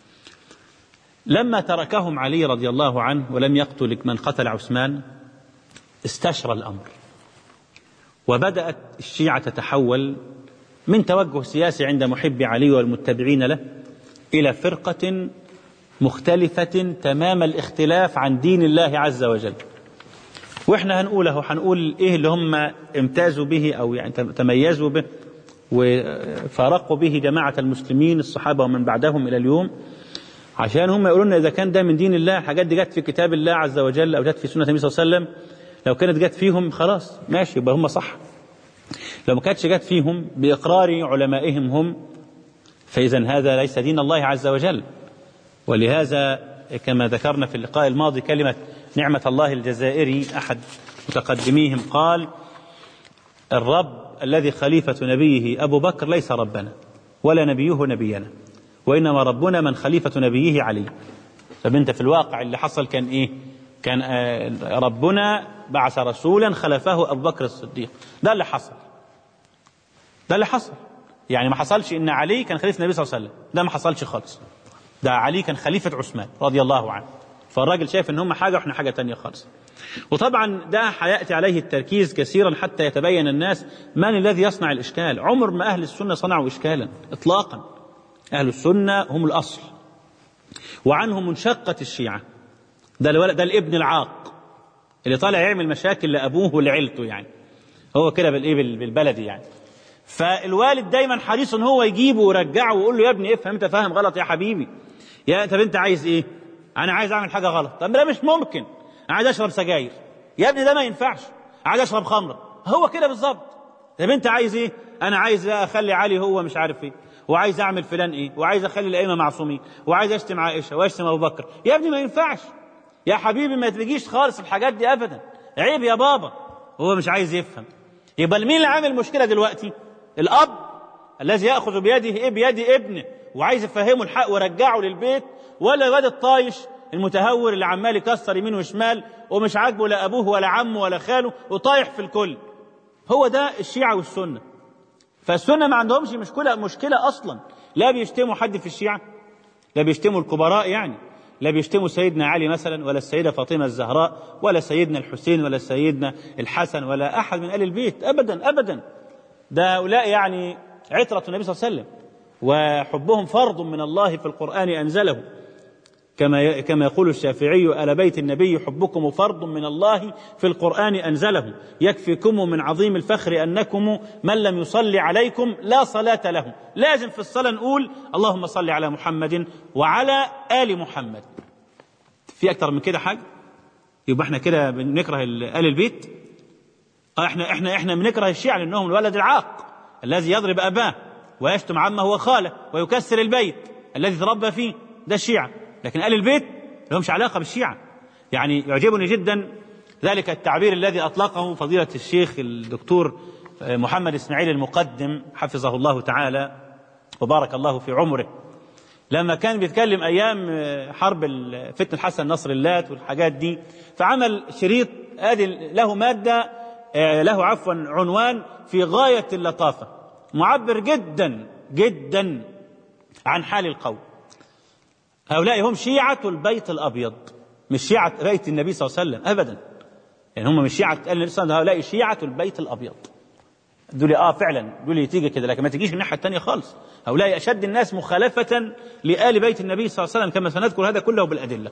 لما تركهم علي رضي الله عنه ولم يقتل من قتل عثمان استشرى الأمر وبدأت الشيعة تتحول من توجه سياسي عند محب علي والمتبعين له إلى فرقة مختلفة تمام الاختلاف عن دين الله عز وجل واحنا هنقوله هنقول ايه اللي هم امتازوا به او يعني تميزوا به وفارقوا به جماعة المسلمين الصحابة ومن بعدهم إلى اليوم عشان هم يقولون إذا كان ده من دين الله الحاجات دي جت في كتاب الله عز وجل أو جت في سنة النبي صلى الله عليه وسلم لو كانت جت فيهم خلاص ماشي يبقى هم صح لو ما كانتش جت فيهم بإقرار علمائهم هم فإذا هذا ليس دين الله عز وجل ولهذا كما ذكرنا في اللقاء الماضي كلمة نعمة الله الجزائري أحد متقدميهم قال الرب الذي خليفة نبيه أبو بكر ليس ربنا ولا نبيه نبينا وإنما ربنا من خليفة نبيه علي طب أنت في الواقع اللي حصل كان إيه كان ربنا بعث رسولا خلفه أبو بكر الصديق ده اللي حصل ده اللي حصل يعني ما حصلش ان علي كان خليفه النبي صلى الله عليه وسلم ده ما حصلش خالص ده علي كان خليفه عثمان رضي الله عنه فالراجل شايف ان هم حاجه واحنا حاجه تانية خالص وطبعا ده هياتي عليه التركيز كثيرا حتى يتبين الناس من الذي يصنع الاشكال عمر ما اهل السنه صنعوا اشكالا اطلاقا اهل السنه هم الاصل وعنهم منشقه الشيعه ده الولد ده الابن العاق اللي طالع يعمل مشاكل لابوه ولعيلته يعني هو كده بالايه بالبلدي يعني فالوالد دايما حريص ان هو يجيبه ويرجعه ويقول له يا ابني افهم انت فاهم غلط يا حبيبي يا طب انت عايز ايه انا عايز اعمل حاجه غلط طب ده مش ممكن انا عايز اشرب سجاير يا ابني ده ما ينفعش عايز اشرب خمره هو كده بالظبط طب انت عايز ايه انا عايز اخلي علي هو مش عارف ايه وعايز اعمل فلان ايه وعايز اخلي الائمه معصومين وعايز اشتم عائشه واشتم ابو بكر يا ابني ما ينفعش يا حبيبي ما تجيش خالص الحاجات دي ابدا عيب يا بابا هو مش عايز يفهم يبقى مين اللي عامل مشكله دلوقتي الاب الذي ياخذ بيده ايه بيد ابنه وعايز يفهمه الحق ويرجعه للبيت ولا الواد الطايش المتهور اللي عمال يكسر يمين وشمال ومش عاجبه لا ابوه ولا عمه ولا خاله وطايح في الكل هو ده الشيعه والسنه فالسنه ما عندهمش مشكله مشكله اصلا لا بيشتموا حد في الشيعه لا بيشتموا الكبراء يعني لا بيشتموا سيدنا علي مثلا ولا السيدة فاطمة الزهراء ولا سيدنا الحسين ولا سيدنا الحسن ولا أحد من آل البيت أبدا أبدا ده هؤلاء يعني عترة النبي صلى الله عليه وسلم وحبهم فرض من الله في القرآن أنزله كما كما يقول الشافعي آل بيت النبي حبكم فرض من الله في القرآن أنزله يكفيكم من عظيم الفخر أنكم من لم يصلي عليكم لا صلاة له لازم في الصلاة نقول اللهم صل على محمد وعلى آل محمد في أكتر من كده حاجة يبقى احنا كده بنكره آل البيت اه احنا احنا احنا بنكره الشيعة لأنهم الولد العاق الذي يضرب أباه ويشتم عمه وخاله ويكسر البيت الذي تربى فيه ده الشيعة لكن آل البيت لهمش علاقة بالشيعة يعني يعجبني جدا ذلك التعبير الذي أطلقه فضيلة الشيخ الدكتور محمد إسماعيل المقدم حفظه الله تعالى وبارك الله في عمره لما كان بيتكلم أيام حرب فتنة الحسن نصر اللات والحاجات دي فعمل شريط ادي له مادة له عفوا عنوان في غاية اللطافة معبر جدا جدا عن حال القوم هؤلاء هم شيعة البيت الأبيض مش شيعة بيت النبي صلى الله عليه وسلم أبدا يعني هم مش شيعة النبي صلى الله عليه وسلم هؤلاء شيعة البيت الأبيض دول اه فعلا دول تيجي كده لكن ما تجيش الناحيه الثانيه خالص هؤلاء اشد الناس مخالفه لآل بيت النبي صلى الله عليه وسلم كما سنذكر هذا كله بالادله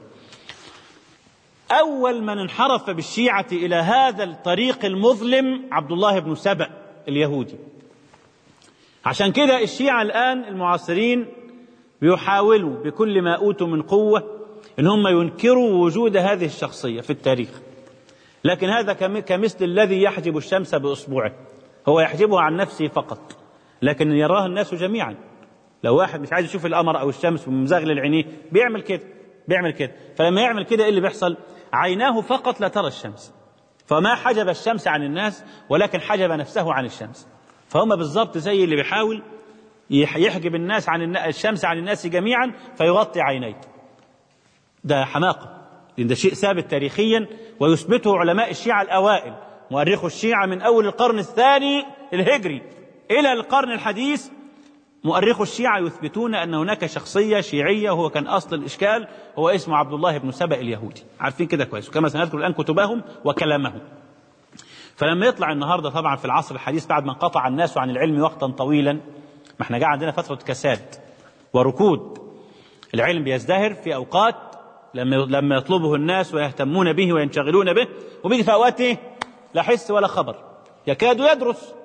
اول من انحرف بالشيعه الى هذا الطريق المظلم عبد الله بن سبأ اليهودي عشان كده الشيعه الان المعاصرين بيحاولوا بكل ما اوتوا من قوه ان هم ينكروا وجود هذه الشخصيه في التاريخ لكن هذا كمثل الذي يحجب الشمس باصبعه هو يحجبها عن نفسه فقط لكن يراها الناس جميعا لو واحد مش عايز يشوف القمر او الشمس ومزغلل عينيه بيعمل كده بيعمل كده فلما يعمل كده ايه اللي بيحصل عيناه فقط لا ترى الشمس فما حجب الشمس عن الناس ولكن حجب نفسه عن الشمس فهم بالضبط زي اللي بيحاول يحجب الناس عن الشمس عن الناس جميعا فيغطي عينيه ده حماقه لان ده شيء ثابت تاريخيا ويثبته علماء الشيعه الاوائل مؤرخو الشيعة من أول القرن الثاني الهجري إلى القرن الحديث مؤرخو الشيعة يثبتون أن هناك شخصية شيعية وهو كان أصل الإشكال هو اسمه عبد الله بن سبأ اليهودي عارفين كده كويس وكما سنذكر الآن كتبهم وكلامهم فلما يطلع النهارده طبعا في العصر الحديث بعد ما انقطع الناس عن العلم وقتا طويلا ما احنا جاء عندنا فترة كساد وركود العلم بيزدهر في أوقات لما لما يطلبه الناس ويهتمون به وينشغلون به وبيجي في أوقات إيه؟ لا حس ولا خبر يكاد يدرس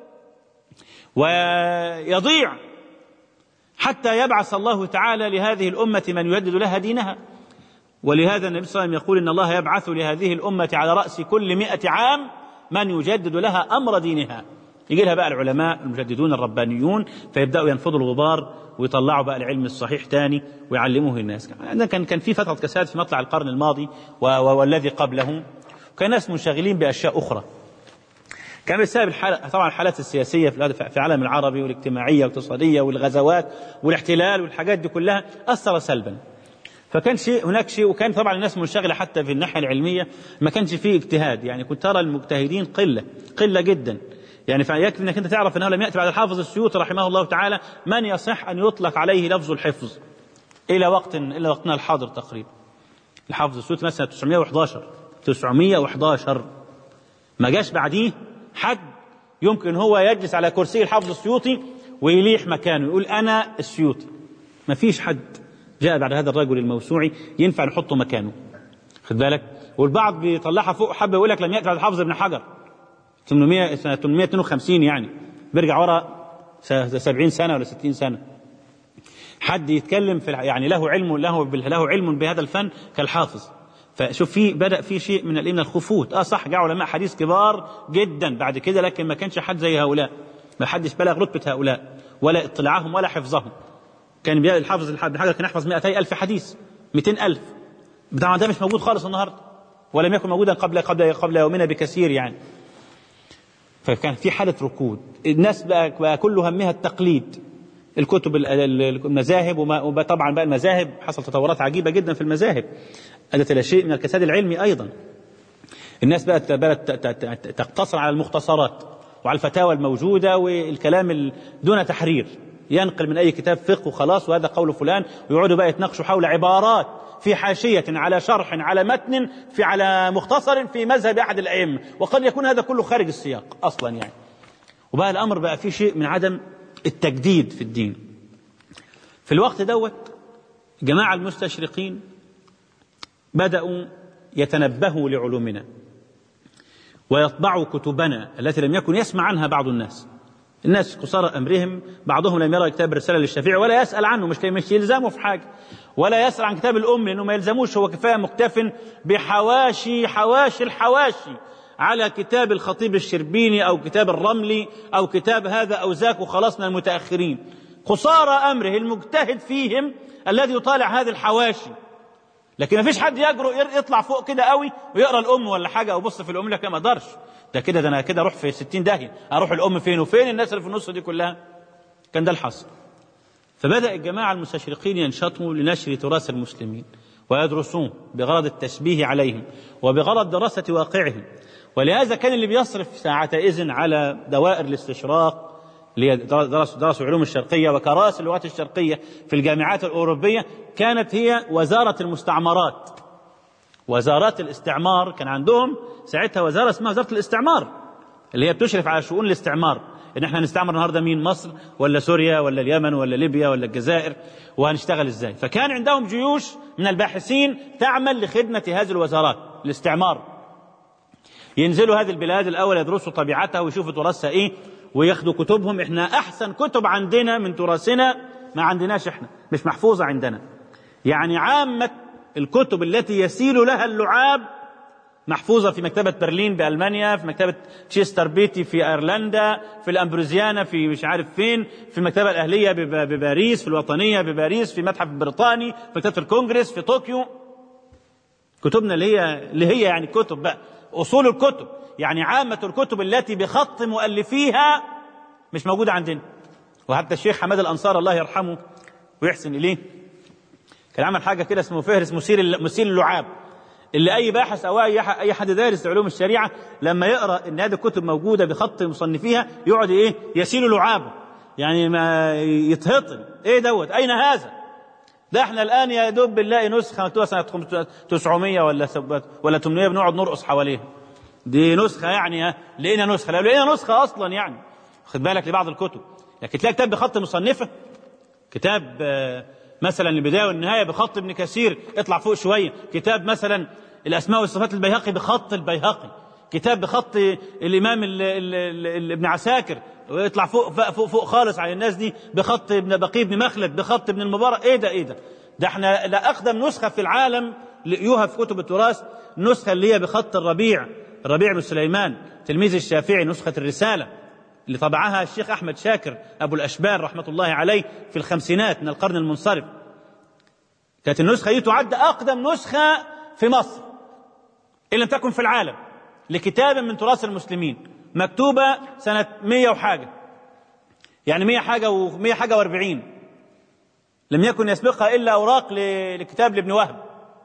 ويضيع حتى يبعث الله تعالى لهذه الأمة من يجدد لها دينها ولهذا النبي صلى الله عليه وسلم يقول إن الله يبعث لهذه الأمة على رأس كل مئة عام من يجدد لها أمر دينها يجي لها بقى العلماء المجددون الربانيون فيبدأوا ينفضوا الغبار ويطلعوا بقى العلم الصحيح تاني ويعلموه الناس كان كان في فترة كساد في مطلع القرن الماضي والذي قبله كان ناس منشغلين بأشياء أخرى كان بسبب الحالة طبعا الحالات السياسية في في العالم العربي والاجتماعية والاقتصادية والغزوات والاحتلال والحاجات دي كلها أثر سلبا فكان شيء هناك شيء وكان طبعا الناس منشغله حتى في الناحيه العلميه ما كانش فيه اجتهاد يعني كنت ترى المجتهدين قله قله جدا يعني فيكفي انك انت تعرف انه لم ياتي بعد الحافظ السيوطي رحمه الله تعالى من يصح ان يطلق عليه لفظ الحفظ الى وقت الى وقتنا الحاضر تقريبا الحافظ السيوطي مثلا 911 911 ما جاش بعديه حد يمكن هو يجلس على كرسي الحافظ السيوطي ويليح مكانه يقول انا السيوطي ما فيش حد جاء بعد هذا الرجل الموسوعي ينفع نحطه مكانه خد بالك والبعض بيطلعها فوق حبه يقول لك لم ياتي بعد الحافظ ابن حجر 800 سنه 852 يعني بيرجع ورا 70 سنه ولا 60 سنه حد يتكلم في يعني له علم له له علم بهذا الفن كالحافظ فشوف في بدا في شيء من من الخفوت اه صح جاء علماء حديث كبار جدا بعد كده لكن ما كانش حد زي هؤلاء ما حدش بلغ رتبه هؤلاء ولا اطلاعهم ولا حفظهم كان الحافظ ابن حجر كان يحفظ 200 ألف حديث 200 ألف طبعا ده مش موجود خالص النهارده ولم يكن موجودا قبل قبل قبل يومنا بكثير يعني فكان في حالة ركود الناس بقى, بقى كل همها التقليد الكتب المذاهب وطبعا بقى المذاهب حصل تطورات عجيبة جدا في المذاهب أدت إلى شيء من الكساد العلمي أيضا الناس بقت بقت تقتصر على المختصرات وعلى الفتاوى الموجودة والكلام دون تحرير ينقل من أي كتاب فقه وخلاص وهذا قول فلان ويقعدوا بقى يتناقشوا حول عبارات في حاشية على شرح على متن في على مختصر في مذهب أحد الأئمة وقد يكون هذا كله خارج السياق أصلا يعني وبقى الأمر بقى فيه شيء من عدم التجديد في الدين في الوقت دوت جماعة المستشرقين بدأوا يتنبهوا لعلومنا ويطبعوا كتبنا التي لم يكن يسمع عنها بعض الناس الناس قصارى امرهم بعضهم لم يرى كتاب الرساله للشافعي ولا يسال عنه مش مش يلزمه في حاجه ولا يسال عن كتاب الام لانه ما يلزموش هو كفايه مكتف بحواشي حواشي الحواشي على كتاب الخطيب الشربيني او كتاب الرملي او كتاب هذا او ذاك وخلصنا المتاخرين قصارى امره المجتهد فيهم الذي يطالع هذه الحواشي لكن ما فيش حد يجرؤ يطلع فوق كده قوي ويقرا الام ولا حاجه او يبص في الام لك ما اقدرش ده كده ده انا كده اروح في 60 داهيه اروح الام فين وفين الناس اللي في النص دي كلها كان ده الحصر فبدا الجماعه المستشرقين ينشطوا لنشر تراث المسلمين ويدرسوه بغرض التشبيه عليهم وبغرض دراسه واقعهم ولهذا كان اللي بيصرف ساعتئذ على دوائر الاستشراق اللي هي درسوا درسوا علوم الشرقيه وكراسي اللغات الشرقيه في الجامعات الاوروبيه كانت هي وزاره المستعمرات وزارات الاستعمار كان عندهم ساعتها وزاره اسمها وزاره الاستعمار اللي هي بتشرف على شؤون الاستعمار ان احنا هنستعمر النهارده مين مصر ولا سوريا ولا اليمن ولا ليبيا ولا الجزائر وهنشتغل ازاي فكان عندهم جيوش من الباحثين تعمل لخدمه هذه الوزارات الاستعمار ينزلوا هذه البلاد الاول يدرسوا طبيعتها ويشوفوا تراثها ايه وياخدوا كتبهم احنا احسن كتب عندنا من تراثنا ما عندناش احنا مش محفوظه عندنا يعني عامه الكتب التي يسيل لها اللعاب محفوظة في مكتبة برلين بألمانيا في مكتبة تشيستر بيتي في أيرلندا في الأمبروزيانا في مش عارف فين في المكتبة الأهلية بباريس في الوطنية بباريس في متحف البريطاني في مكتبة الكونغرس في طوكيو كتبنا اللي هي اللي هي يعني كتب بقى أصول الكتب يعني عامة الكتب التي بخط مؤلفيها مش موجودة عندنا وحتى الشيخ حماد الأنصار الله يرحمه ويحسن إليه كان عمل حاجة كده اسمه فهرس مثير مثير اللعاب اللي اي باحث او اي اي حد دارس علوم الشريعه لما يقرا ان هذه الكتب موجوده بخط مصنفيها يقعد ايه يسيل لعابه يعني ما يتهطل ايه دوت اين هذا ده احنا الان يا دوب بنلاقي نسخه مكتوبه سنه 900 ولا ولا 800 بنقعد نرقص حواليها دي نسخه يعني لقينا نسخه لو لقينا نسخه اصلا يعني خد بالك لبعض الكتب لكن تلاقي كتاب بخط مصنفه كتاب مثلا البدايه والنهايه بخط ابن كثير اطلع فوق شويه كتاب مثلا الاسماء والصفات البيهقي بخط البيهقي كتاب بخط الامام ال ال ال ابن عساكر ويطلع فوق فوق فوق خالص على الناس دي بخط ابن بقي بن مخلد بخط ابن المبارك ايه ده ايه ده ده احنا لا اقدم نسخه في العالم لقيوها في كتب التراث النسخه اللي هي بخط الربيع الربيع بن سليمان تلميذ الشافعي نسخه الرساله اللي طبعها الشيخ احمد شاكر ابو الاشبال رحمه الله عليه في الخمسينات من القرن المنصرف كانت النسخه دي تعد اقدم نسخه في مصر ان لم تكن في العالم لكتاب من تراث المسلمين مكتوبة سنة مية وحاجة يعني مية حاجة ومية حاجة واربعين لم يكن يسبقها إلا أوراق لكتاب لابن وهب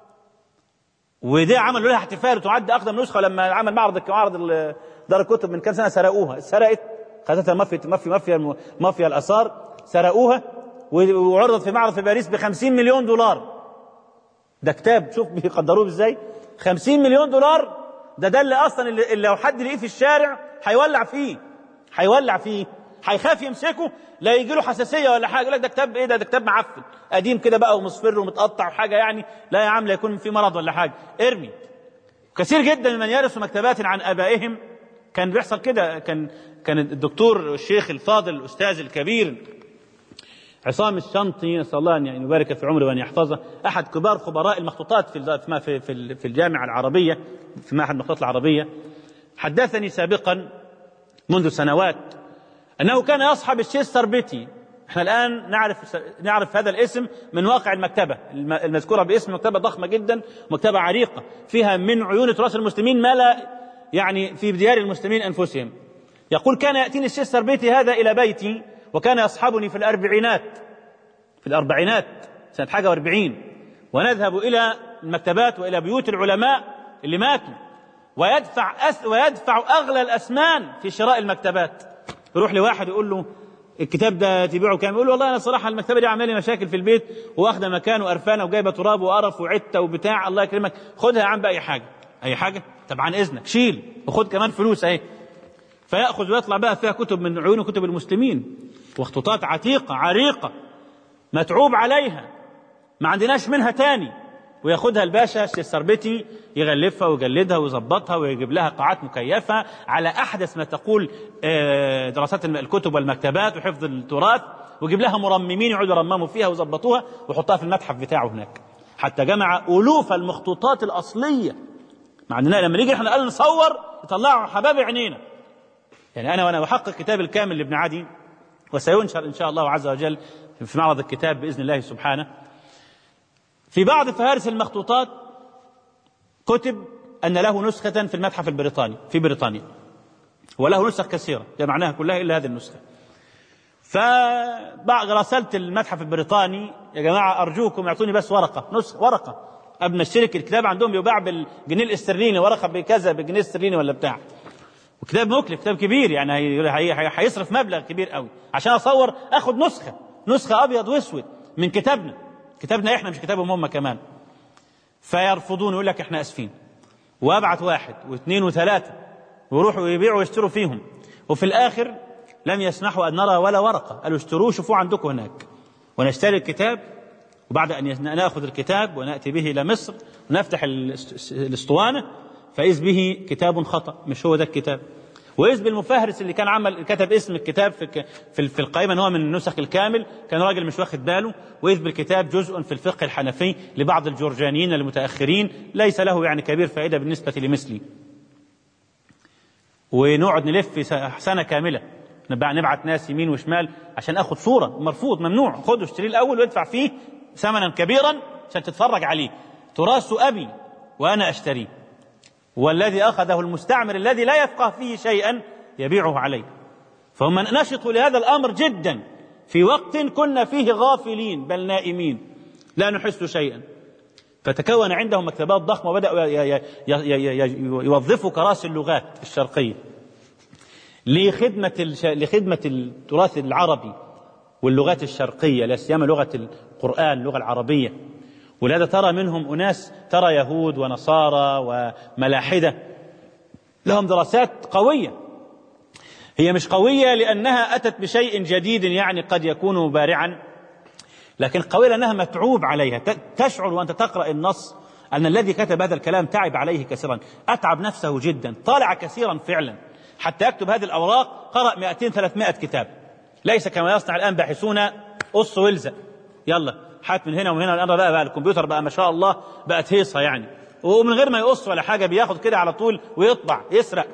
ودي عملوا لها احتفال وتعد أقدم نسخة لما عمل معرض معرض دار الكتب من كام سنة سرقوها سرقت خذتها مافيا مافيا مافيا مافيا الآثار سرقوها وعرضت في معرض في باريس ب 50 مليون دولار ده كتاب شوف بيقدروه ازاي 50 مليون دولار ده ده اللي اصلا اللي, اللي لو حد لقيه في الشارع هيولع فيه هيولع فيه هيخاف يمسكه لا يجي له حساسيه ولا حاجه يقول لك ده كتاب ايه ده ده كتاب معفن قديم كده بقى ومصفر ومتقطع وحاجه يعني لا يا عم لا يكون في مرض ولا حاجه ارمي كثير جدا من يرثوا مكتبات عن ابائهم كان بيحصل كده كان كان الدكتور الشيخ الفاضل الاستاذ الكبير عصام الشنطي نسال الله ان يبارك في عمره وان يحفظه احد كبار خبراء المخطوطات في في في في الجامعه العربيه في معهد المخطوطات العربيه حدثني سابقا منذ سنوات انه كان يصحب الشيخ السربتي احنا الان نعرف نعرف هذا الاسم من واقع المكتبه المذكوره باسم مكتبه ضخمه جدا مكتبه عريقه فيها من عيون تراث المسلمين ما لا يعني في ديار المسلمين انفسهم يقول كان ياتيني الشيخ السربيتي هذا الى بيتي وكان يصحبني في الأربعينات في الأربعينات سنة حاجة واربعين ونذهب إلى المكتبات وإلى بيوت العلماء اللي ماتوا ويدفع أس ويدفع أغلى الأثمان في شراء المكتبات يروح لواحد يقول له الكتاب ده تبيعه كام يقول له والله انا صراحه المكتبه دي عامله لي مشاكل في البيت واخده مكان وقرفانه وجايبه تراب وقرف وعته وبتاع الله يكرمك خدها يا عم باي حاجه اي حاجه طب عن اذنك شيل وخد كمان فلوس اهي فياخذ ويطلع بقى فيها كتب من عيون كتب المسلمين وخطوطات عتيقة عريقة متعوب عليها ما عندناش منها تاني وياخدها الباشا السربتي يغلفها ويجلدها ويظبطها ويجيب لها قاعات مكيفة على أحدث ما تقول دراسات الكتب والمكتبات وحفظ التراث ويجيب لها مرممين يقعدوا يرمموا فيها ويظبطوها ويحطها في المتحف بتاعه هناك حتى جمع ألوف المخطوطات الأصلية ما عندنا لما نيجي احنا قال نصور يطلعوا حباب عينينا يعني أنا وأنا بحقق كتاب الكامل لابن عدي وسينشر إن شاء الله عز وجل في معرض الكتاب بإذن الله سبحانه في بعض فهارس المخطوطات كتب أن له نسخة في المتحف البريطاني في بريطانيا وله نسخ كثيرة جمعناها كلها إلا هذه النسخة فبعد راسلت المتحف البريطاني يا جماعة أرجوكم اعطوني بس ورقة نسخة ورقة قبل ما اشترك الكتاب عندهم بيباع بالجنيه الاسترليني ورقة بكذا بالجنيه الاسترليني ولا بتاع وكتاب مكلف كتاب كبير يعني هيصرف مبلغ كبير قوي عشان اصور اخد نسخه نسخه ابيض واسود من كتابنا كتابنا احنا مش كتابهم هم كمان فيرفضون يقول لك احنا اسفين وابعت واحد واثنين وثلاثه ويروحوا يبيعوا ويشتروا فيهم وفي الاخر لم يسمحوا ان نرى ولا ورقه قالوا اشتروه شوفوه عندكم هناك ونشتري الكتاب وبعد ان ناخذ الكتاب وناتي به الى مصر ونفتح الاسطوانه فإذ به كتاب خطأ مش هو ده الكتاب وإذ بالمفهرس اللي كان عمل كتب اسم الكتاب في في, في القائمة ان هو من النسخ الكامل كان راجل مش واخد باله وإذ بالكتاب جزء في الفقه الحنفي لبعض الجورجانيين المتأخرين ليس له يعني كبير فائدة بالنسبة لمثلي ونقعد نلف سنة كاملة نبقى نبعت ناس يمين وشمال عشان اخد صورة مرفوض ممنوع خده اشتريه الأول وادفع فيه ثمنا كبيرا عشان تتفرج عليه تراث أبي وأنا أشتريه والذي أخذه المستعمر الذي لا يفقه فيه شيئا يبيعه عليه فهم نشطوا لهذا الأمر جدا في وقت كنا فيه غافلين بل نائمين لا نحس شيئا فتكون عندهم مكتبات ضخمة وبدأوا يوظفوا كراسي اللغات الشرقية لخدمة لخدمة التراث العربي واللغات الشرقية لا سيما لغة القرآن اللغة العربية ولهذا ترى منهم أناس ترى يهود ونصارى وملاحدة لهم دراسات قوية هي مش قوية لأنها أتت بشيء جديد يعني قد يكون بارعا لكن قوية لأنها متعوب عليها تشعر وأنت تقرأ النص أن الذي كتب هذا الكلام تعب عليه كثيرا أتعب نفسه جدا طالع كثيرا فعلا حتى يكتب هذه الأوراق قرأ 200 300 كتاب ليس كما يصنع الآن باحثون قص والزق يلا حات من هنا ومن هنا الان بقى, بقى الكمبيوتر بقى ما شاء الله بقت هيصه يعني ومن غير ما يقص ولا حاجه بياخد كده على طول ويطبع يسرق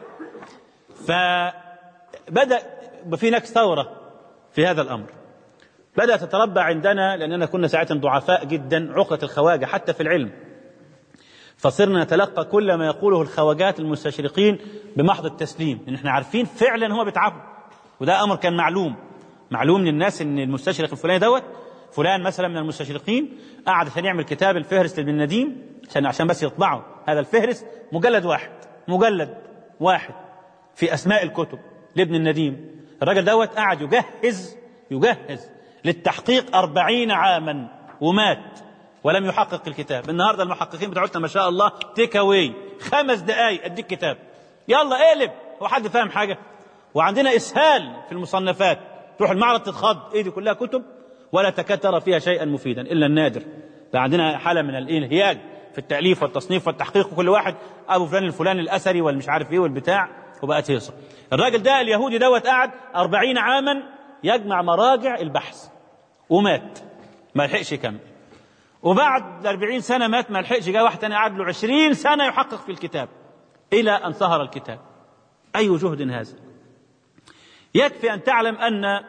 فبدا في هناك ثوره في هذا الامر بدات تتربى عندنا لاننا كنا ساعتها ضعفاء جدا عقده الخواجه حتى في العلم فصرنا نتلقى كل ما يقوله الخواجات المستشرقين بمحض التسليم ان احنا عارفين فعلا هو بيتعبد وده امر كان معلوم معلوم للناس ان المستشرق الفلاني دوت فلان مثلا من المستشرقين قعد عشان يعمل كتاب الفهرس لابن النديم عشان عشان بس يطبعه هذا الفهرس مجلد واحد مجلد واحد في اسماء الكتب لابن النديم الراجل دوت قعد يجهز يجهز للتحقيق أربعين عاما ومات ولم يحقق الكتاب النهارده المحققين بتوعتنا ما شاء الله تيك اواي خمس دقايق اديك كتاب يلا اقلب هو حد فاهم حاجه وعندنا اسهال في المصنفات تروح المعرض تتخض ايه دي كلها كتب ولا تكاد ترى فيها شيئا مفيدا الا النادر ده عندنا حاله من الانهياج في التاليف والتصنيف والتحقيق وكل واحد ابو فلان الفلاني الاسري والمش عارف ايه والبتاع وبقت هيصه الراجل ده اليهودي دوت قعد أربعين عاما يجمع مراجع البحث ومات ما لحقش يكمل وبعد 40 سنة مات ما لحقش جاء واحد تاني قعد له 20 سنة يحقق في الكتاب إلى أن ظهر الكتاب أي جهد هذا يكفي أن تعلم أن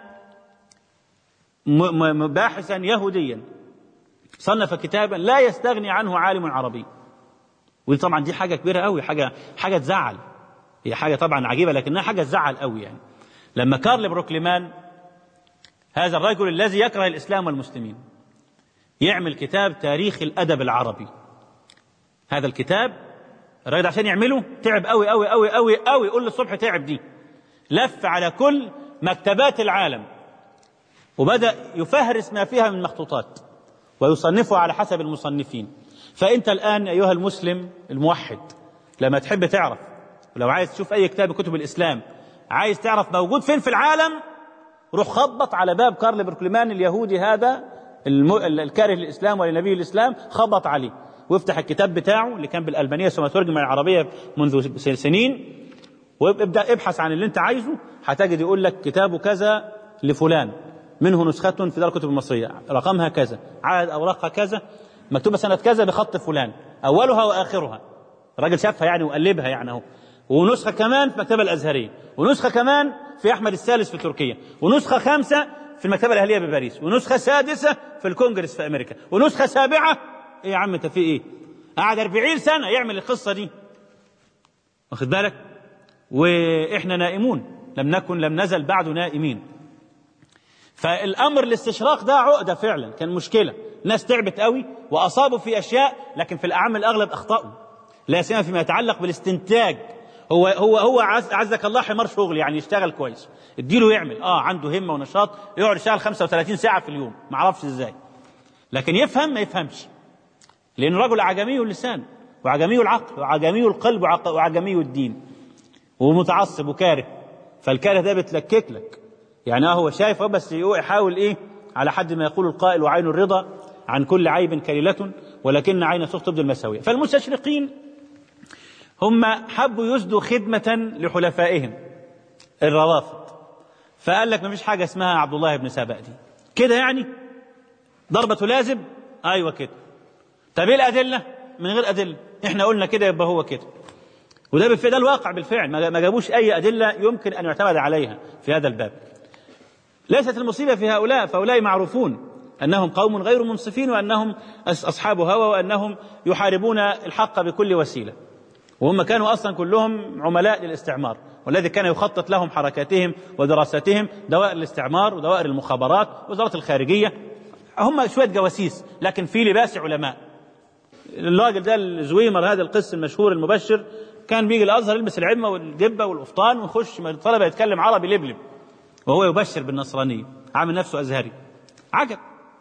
باحثا يهوديا صنف كتابا لا يستغني عنه عالم عربي ودي طبعا دي حاجة كبيرة قوي حاجة حاجة تزعل هي حاجة طبعا عجيبة لكنها حاجة تزعل قوي يعني لما كارل بروكليمان هذا الرجل الذي يكره الإسلام والمسلمين يعمل كتاب تاريخ الأدب العربي هذا الكتاب الراجل عشان يعمله تعب قوي قوي قوي قوي قوي قول الصبح تعب دي لف على كل مكتبات العالم وبدأ يفهرس ما فيها من مخطوطات ويصنفها على حسب المصنفين فأنت الآن أيها المسلم الموحد لما تحب تعرف ولو عايز تشوف أي كتاب كتب الإسلام عايز تعرف موجود فين في العالم روح خبط على باب كارل بركلمان اليهودي هذا الم... الكاره للإسلام ولنبي الإسلام خبط عليه وافتح الكتاب بتاعه اللي كان بالألبانية ثم ترجم العربية منذ سنين وابدأ ابحث عن اللي انت عايزه هتجد يقول لك كتابه كذا لفلان منه نسخة في دار الكتب المصرية رقمها كذا عدد أوراقها كذا مكتوبة سنة كذا بخط فلان أولها وآخرها الراجل شافها يعني وقلبها يعني أهو ونسخة كمان في المكتبة الأزهرية ونسخة كمان في أحمد الثالث في تركيا ونسخة خامسة في المكتبة الأهلية بباريس ونسخة سادسة في الكونجرس في أمريكا ونسخة سابعة إيه يا عم أنت في إيه قعد 40 سنة يعمل القصة دي واخد بالك وإحنا نائمون لم نكن لم نزل بعد نائمين فالأمر الاستشراق ده عقدة فعلا كان مشكلة ناس تعبت قوي وأصابوا في أشياء لكن في الأعم الأغلب أخطأوا لا سيما فيما يتعلق بالاستنتاج هو هو هو عز عزك الله حمار شغل يعني يشتغل كويس اديله يعمل اه عنده همه ونشاط يقعد يشتغل 35 ساعه في اليوم ما اعرفش ازاي لكن يفهم ما يفهمش لانه رجل عجمي اللسان وعجمي العقل وعجمي القلب وعجمي الدين ومتعصب وكاره فالكاره ده بتلكك لك يعني هو شايف بس يحاول ايه على حد ما يقول القائل وعين الرضا عن كل عيب كليلة ولكن عين السخط تبدو المساوية فالمستشرقين هم حبوا يسدوا خدمة لحلفائهم الروافض فقال لك ما فيش حاجة اسمها عبد الله بن سبأ دي كده يعني ضربة لازم أيوة كده طب ايه الأدلة من غير أدلة احنا قلنا كده يبقى هو كده وده بالفعل ده الواقع بالفعل ما جابوش أي أدلة يمكن أن يعتمد عليها في هذا الباب ليست المصيبة في هؤلاء فهؤلاء معروفون أنهم قوم غير منصفين وأنهم أصحاب هوى وأنهم يحاربون الحق بكل وسيلة وهم كانوا أصلا كلهم عملاء للاستعمار والذي كان يخطط لهم حركاتهم ودراساتهم دوائر الاستعمار ودوائر المخابرات وزارة الخارجية هم شوية جواسيس لكن في لباس علماء الراجل ده الزويمر هذا القس المشهور المبشر كان بيجي الازهر يلبس العمه والجبه والقفطان ويخش الطلبه يتكلم عربي لبلب وهو يبشر بالنصرانيه عامل نفسه ازهري عجب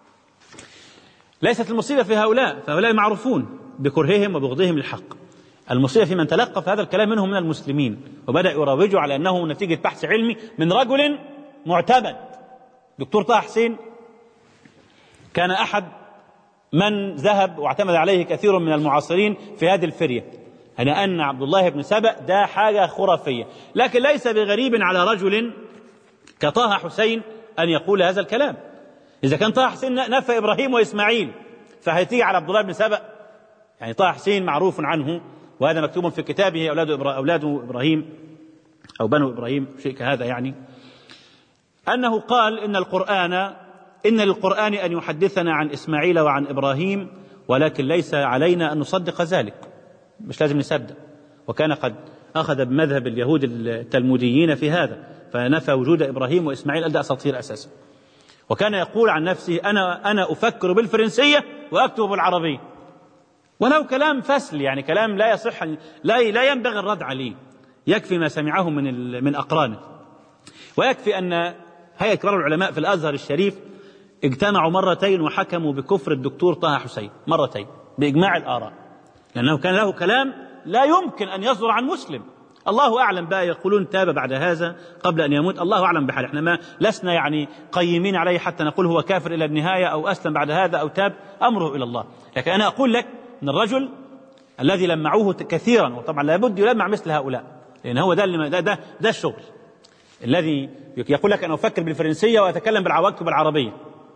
ليست المصيبه في هؤلاء فهؤلاء معروفون بكرههم وبغضهم للحق المصيبه في من تلقف هذا الكلام منهم من المسلمين وبدا يروجوا على انه نتيجه بحث علمي من رجل معتمد دكتور طه حسين كان احد من ذهب واعتمد عليه كثير من المعاصرين في هذه الفريه أنا أن عبد الله بن سبأ ده حاجة خرافية لكن ليس بغريب على رجل كطه حسين أن يقول هذا الكلام إذا كان طه حسين نفى إبراهيم وإسماعيل فهيتيجي على عبد الله بن سبأ يعني طه حسين معروف عنه وهذا مكتوب في كتابه أولاد أولاد إبراهيم أو بنو إبراهيم شيء كهذا يعني أنه قال إن القرآن إن للقرآن أن يحدثنا عن إسماعيل وعن إبراهيم ولكن ليس علينا أن نصدق ذلك مش لازم نصدق وكان قد أخذ بمذهب اليهود التلموديين في هذا فنفى وجود إبراهيم وإسماعيل قال ده أساطير أساسا وكان يقول عن نفسه أنا أنا أفكر بالفرنسية وأكتب بالعربية ولو كلام فسل يعني كلام لا يصح لا لا ينبغي الرد عليه يكفي ما سمعه من من أقرانه ويكفي أن هيئة كبار العلماء في الأزهر الشريف اجتمعوا مرتين وحكموا بكفر الدكتور طه حسين مرتين بإجماع الآراء لأنه كان له كلام لا يمكن أن يصدر عن مسلم الله أعلم بقى يقولون تاب بعد هذا قبل أن يموت الله أعلم بحاله احنا ما لسنا يعني قيمين عليه حتى نقول هو كافر إلى النهاية أو أسلم بعد هذا أو تاب أمره إلى الله لكن أنا أقول لك أن الرجل الذي لمعوه كثيرا وطبعا لابد يلمع مثل هؤلاء لأن هو ده اللي ده ده, ده الشغل الذي يقول لك أنا أفكر بالفرنسية وأتكلم بالعواكب العربية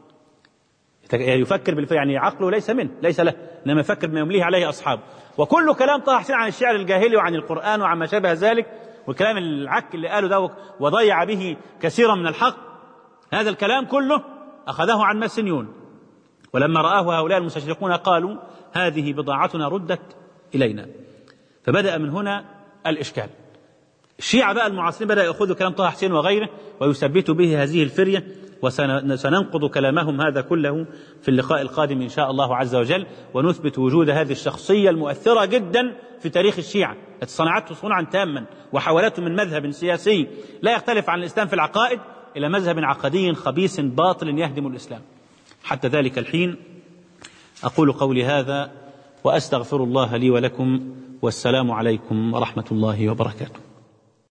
يفكر بالف... يعني عقله ليس منه ليس له انما يفكر بما يمليه عليه اصحابه وكل كلام طه حسين عن الشعر الجاهلي وعن القران وعن ما شابه ذلك والكلام العك اللي قاله ده وضيع به كثيرا من الحق هذا الكلام كله اخذه عن مسنيون ولما رآه هؤلاء المستشرقون قالوا هذه بضاعتنا ردت الينا فبدأ من هنا الاشكال الشيعة بقى المعاصرين بدأ يأخذوا كلام طه حسين وغيره ويثبتوا به هذه الفرية وسننقض كلامهم هذا كله في اللقاء القادم إن شاء الله عز وجل ونثبت وجود هذه الشخصية المؤثرة جدا في تاريخ الشيعة التي صنعته صنعا تاما وحولته من مذهب سياسي لا يختلف عن الإسلام في العقائد إلى مذهب عقدي خبيث باطل يهدم الإسلام حتى ذلك الحين أقول قولي هذا وأستغفر الله لي ولكم والسلام عليكم ورحمة الله وبركاته